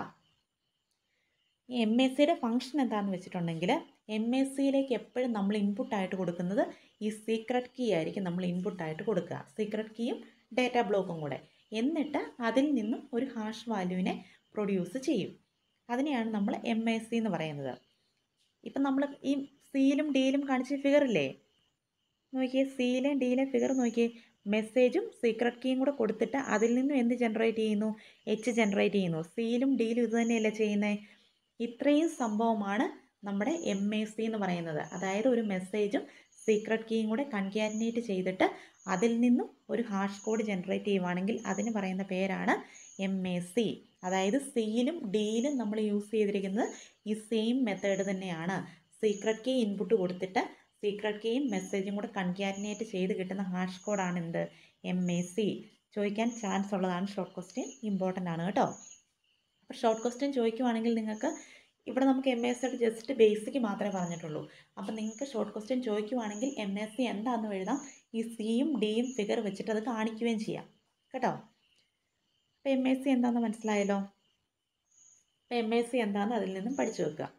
ഈ എം എസ് സിയുടെ ഫംഗ്ഷൻ എന്താണെന്ന് വെച്ചിട്ടുണ്ടെങ്കിൽ എം എസ് സിയിലേക്ക് എപ്പോഴും നമ്മൾ ഇൻപുട്ടായിട്ട് കൊടുക്കുന്നത് ഈ സീക്രട്ട് കീ ആയിരിക്കും നമ്മൾ ഇൻപുട്ടായിട്ട് കൊടുക്കുക സീക്രട്ട് കീയും ഡേറ്റ ബ്ലോക്കും കൂടെ എന്നിട്ട് അതിൽ നിന്നും ഒരു ഹാഷ് വാല്യൂവിനെ പ്രൊഡ്യൂസ് ചെയ്യും അതിനെയാണ് നമ്മൾ എം എസ് സി എന്ന് പറയുന്നത് ഇപ്പം നമ്മൾ ഈ സിയിലും ഡിയിലും കാണിച്ച ഫിഗർ ഇല്ലേ നോക്കിയേ സിയിലെ ഡിയിലെ ഫിഗർ നോക്കിയേ മെസ്സേജും സീക്രട്ട് കീയും കൂടെ കൊടുത്തിട്ട് അതിൽ നിന്നും എന്ത് ജനറേറ്റ് ചെയ്യുന്നു എച്ച് ജനറേറ്റ് ചെയ്യുന്നു സിയിലും ഡിയിലും ഇത് തന്നെയല്ലേ ചെയ്യുന്നത് ഇത്രയും സംഭവമാണ് നമ്മുടെ എം എ സി എന്ന് പറയുന്നത് അതായത് ഒരു മെസ്സേജും സീക്രട്ട് കീയും കൂടെ കൺകാറ്റിനേറ്റ് ചെയ്തിട്ട് അതിൽ നിന്നും ഒരു ഹാഷ് കോഡ് ജനറേറ്റ് ചെയ്യുവാണെങ്കിൽ അതിന് പറയുന്ന പേരാണ് എം എ സി അതായത് സിയിലും ഡിയിലും നമ്മൾ യൂസ് ചെയ്തിരിക്കുന്നത് ഈ സെയിം മെത്തേഡ് തന്നെയാണ് സീക്രട്ട് കീ ഇൻപുട്ട് കൊടുത്തിട്ട് സീക്രട്ട് കീയും മെസ്സേജും കൂടെ കൺകാറ്റിനേറ്റ് ചെയ്ത് കിട്ടുന്ന ഹാഷ് കോഡാണ് എന്ത് എം എ സി ചോദിക്കാൻ ചാൻസ് ഉള്ളതാണ് ഷോർട്ട് ക്വസ്റ്റ്യൻ ഇമ്പോർട്ടൻ്റ് ആണ് കേട്ടോ അപ്പോൾ ഷോർട്ട് ക്വസ്റ്റ്യൻ ചോദിക്കുവാണെങ്കിൽ നിങ്ങൾക്ക് ഇവിടെ നമുക്ക് എം എസ് സിയുടെ ജസ്റ്റ് ബേസിക് മാത്രമേ പറഞ്ഞിട്ടുള്ളൂ അപ്പോൾ നിങ്ങൾക്ക് ഷോർട്ട് ക്വസ്റ്റ്യൻ ചോദിക്കുവാണെങ്കിൽ എം എസ് സി എന്താണെന്ന് എഴുതാം ഈ സിയും ഡിയും ഫിഗർ വെച്ചിട്ട് അത് കാണിക്കുകയും ചെയ്യാം കേട്ടോ അപ്പോൾ എം എസ് സി എന്താണെന്ന് മനസ്സിലായല്ലോ അപ്പോൾ എം എസ് സി എന്താണെന്ന് അതിൽ നിന്നും പഠിച്ചു വെക്കുക